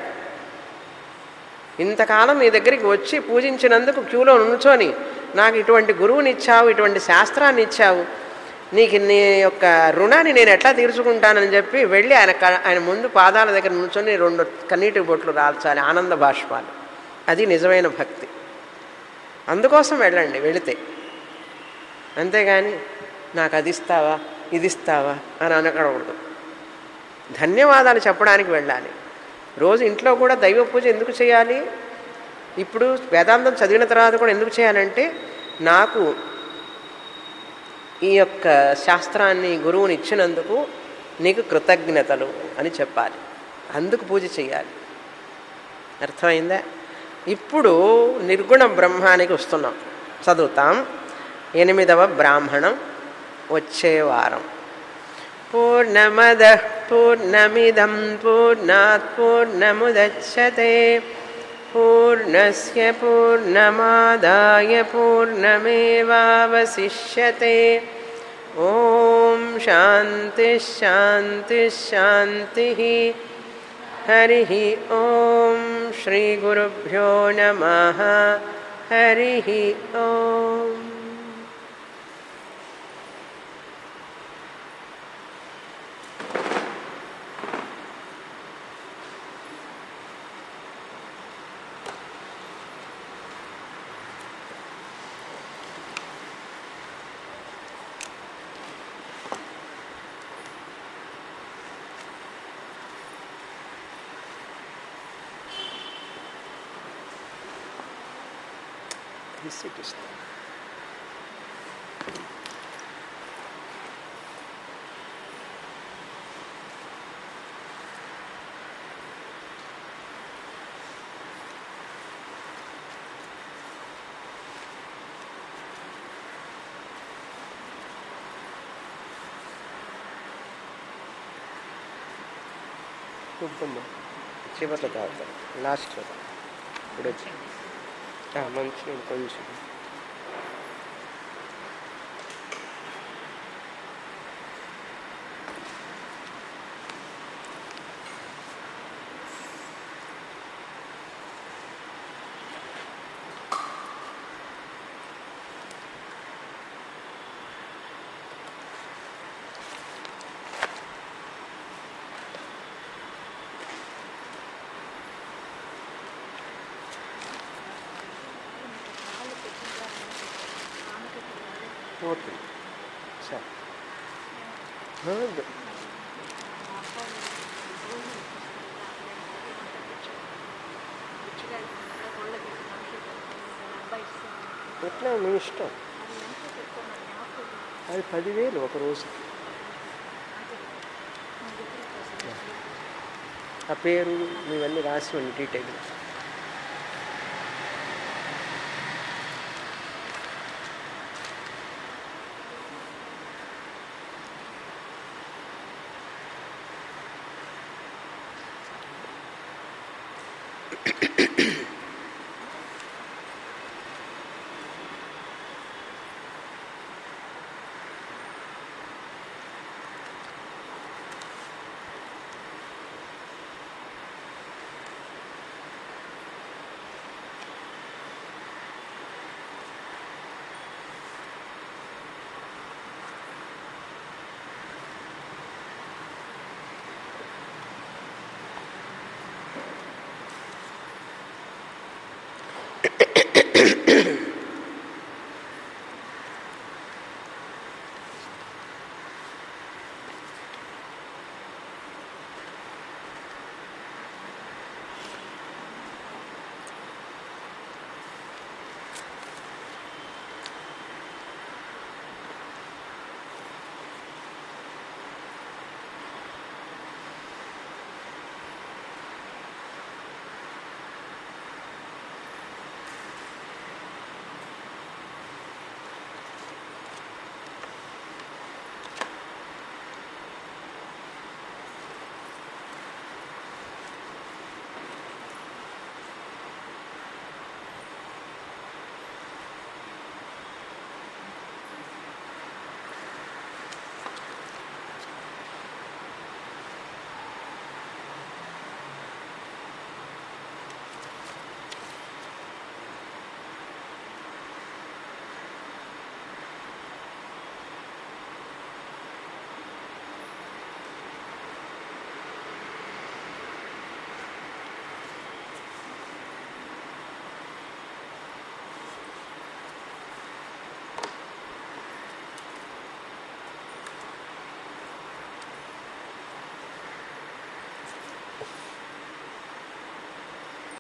ఇంతకాలం నీ దగ్గరికి వచ్చి పూజించినందుకు క్యూలో నుంచొని నాకు ఇటువంటి గురువుని ఇచ్చావు ఇటువంటి శాస్త్రాన్ని ఇచ్చావు నీకు నీ యొక్క రుణాన్ని నేను ఎట్లా తీర్చుకుంటానని చెప్పి వెళ్ళి ఆయన క- ఆయన ముందు పాదాల దగ్గర నుంచొని రెండు కన్నీటి బొట్లు రాల్చాలి ఆనంద బాష్పాలు అది నిజమైన భక్తి అందుకోసం వెళ్ళండి వెళితే అంతేగాని నాకు అది ఇస్తావా ఇది ఇస్తావా అని అనకూడదు ధన్యవాదాలు చెప్పడానికి వెళ్ళాలి రోజు ఇంట్లో కూడా దైవ పూజ ఎందుకు చేయాలి ఇప్పుడు వేదాంతం చదివిన తర్వాత కూడా ఎందుకు చేయాలంటే నాకు ఈ యొక్క శాస్త్రాన్ని గురువుని ఇచ్చినందుకు నీకు కృతజ్ఞతలు అని చెప్పాలి అందుకు పూజ చేయాలి అర్థమైందా ఇప్పుడు నిర్గుణ బ్రహ్మానికి వస్తున్నాం చదువుతాం ఎనిమిదవ బ్రాహ్మణం వచ్చే వారం పూర్ణమద పూర్ణమిదం పూర్ణాత్ పూర్ణముదచ్చతే పూర్ణస్య పూర్ణమాదాయ పూర్ణమేవావశిష్యతే ఓం శాంతి శాంతి శాంతి హరి ఓం శ్రీ గురుభ్యో నమ హరి ఓం శ్రీకృష్ణ కుంకుమ చివరిలో తాగుతాం లాస్ట్లో ఇప్పుడు వచ్చి ఆ, మంచి కొంచెం పోతుంది సరే ఆ, ద- ఎట్లా మీ ఇష్టం అది పదివేలు ఒక రోజుకి ఆ పేరు ఇవన్నీ రాసి ఉండి డీటెయిల్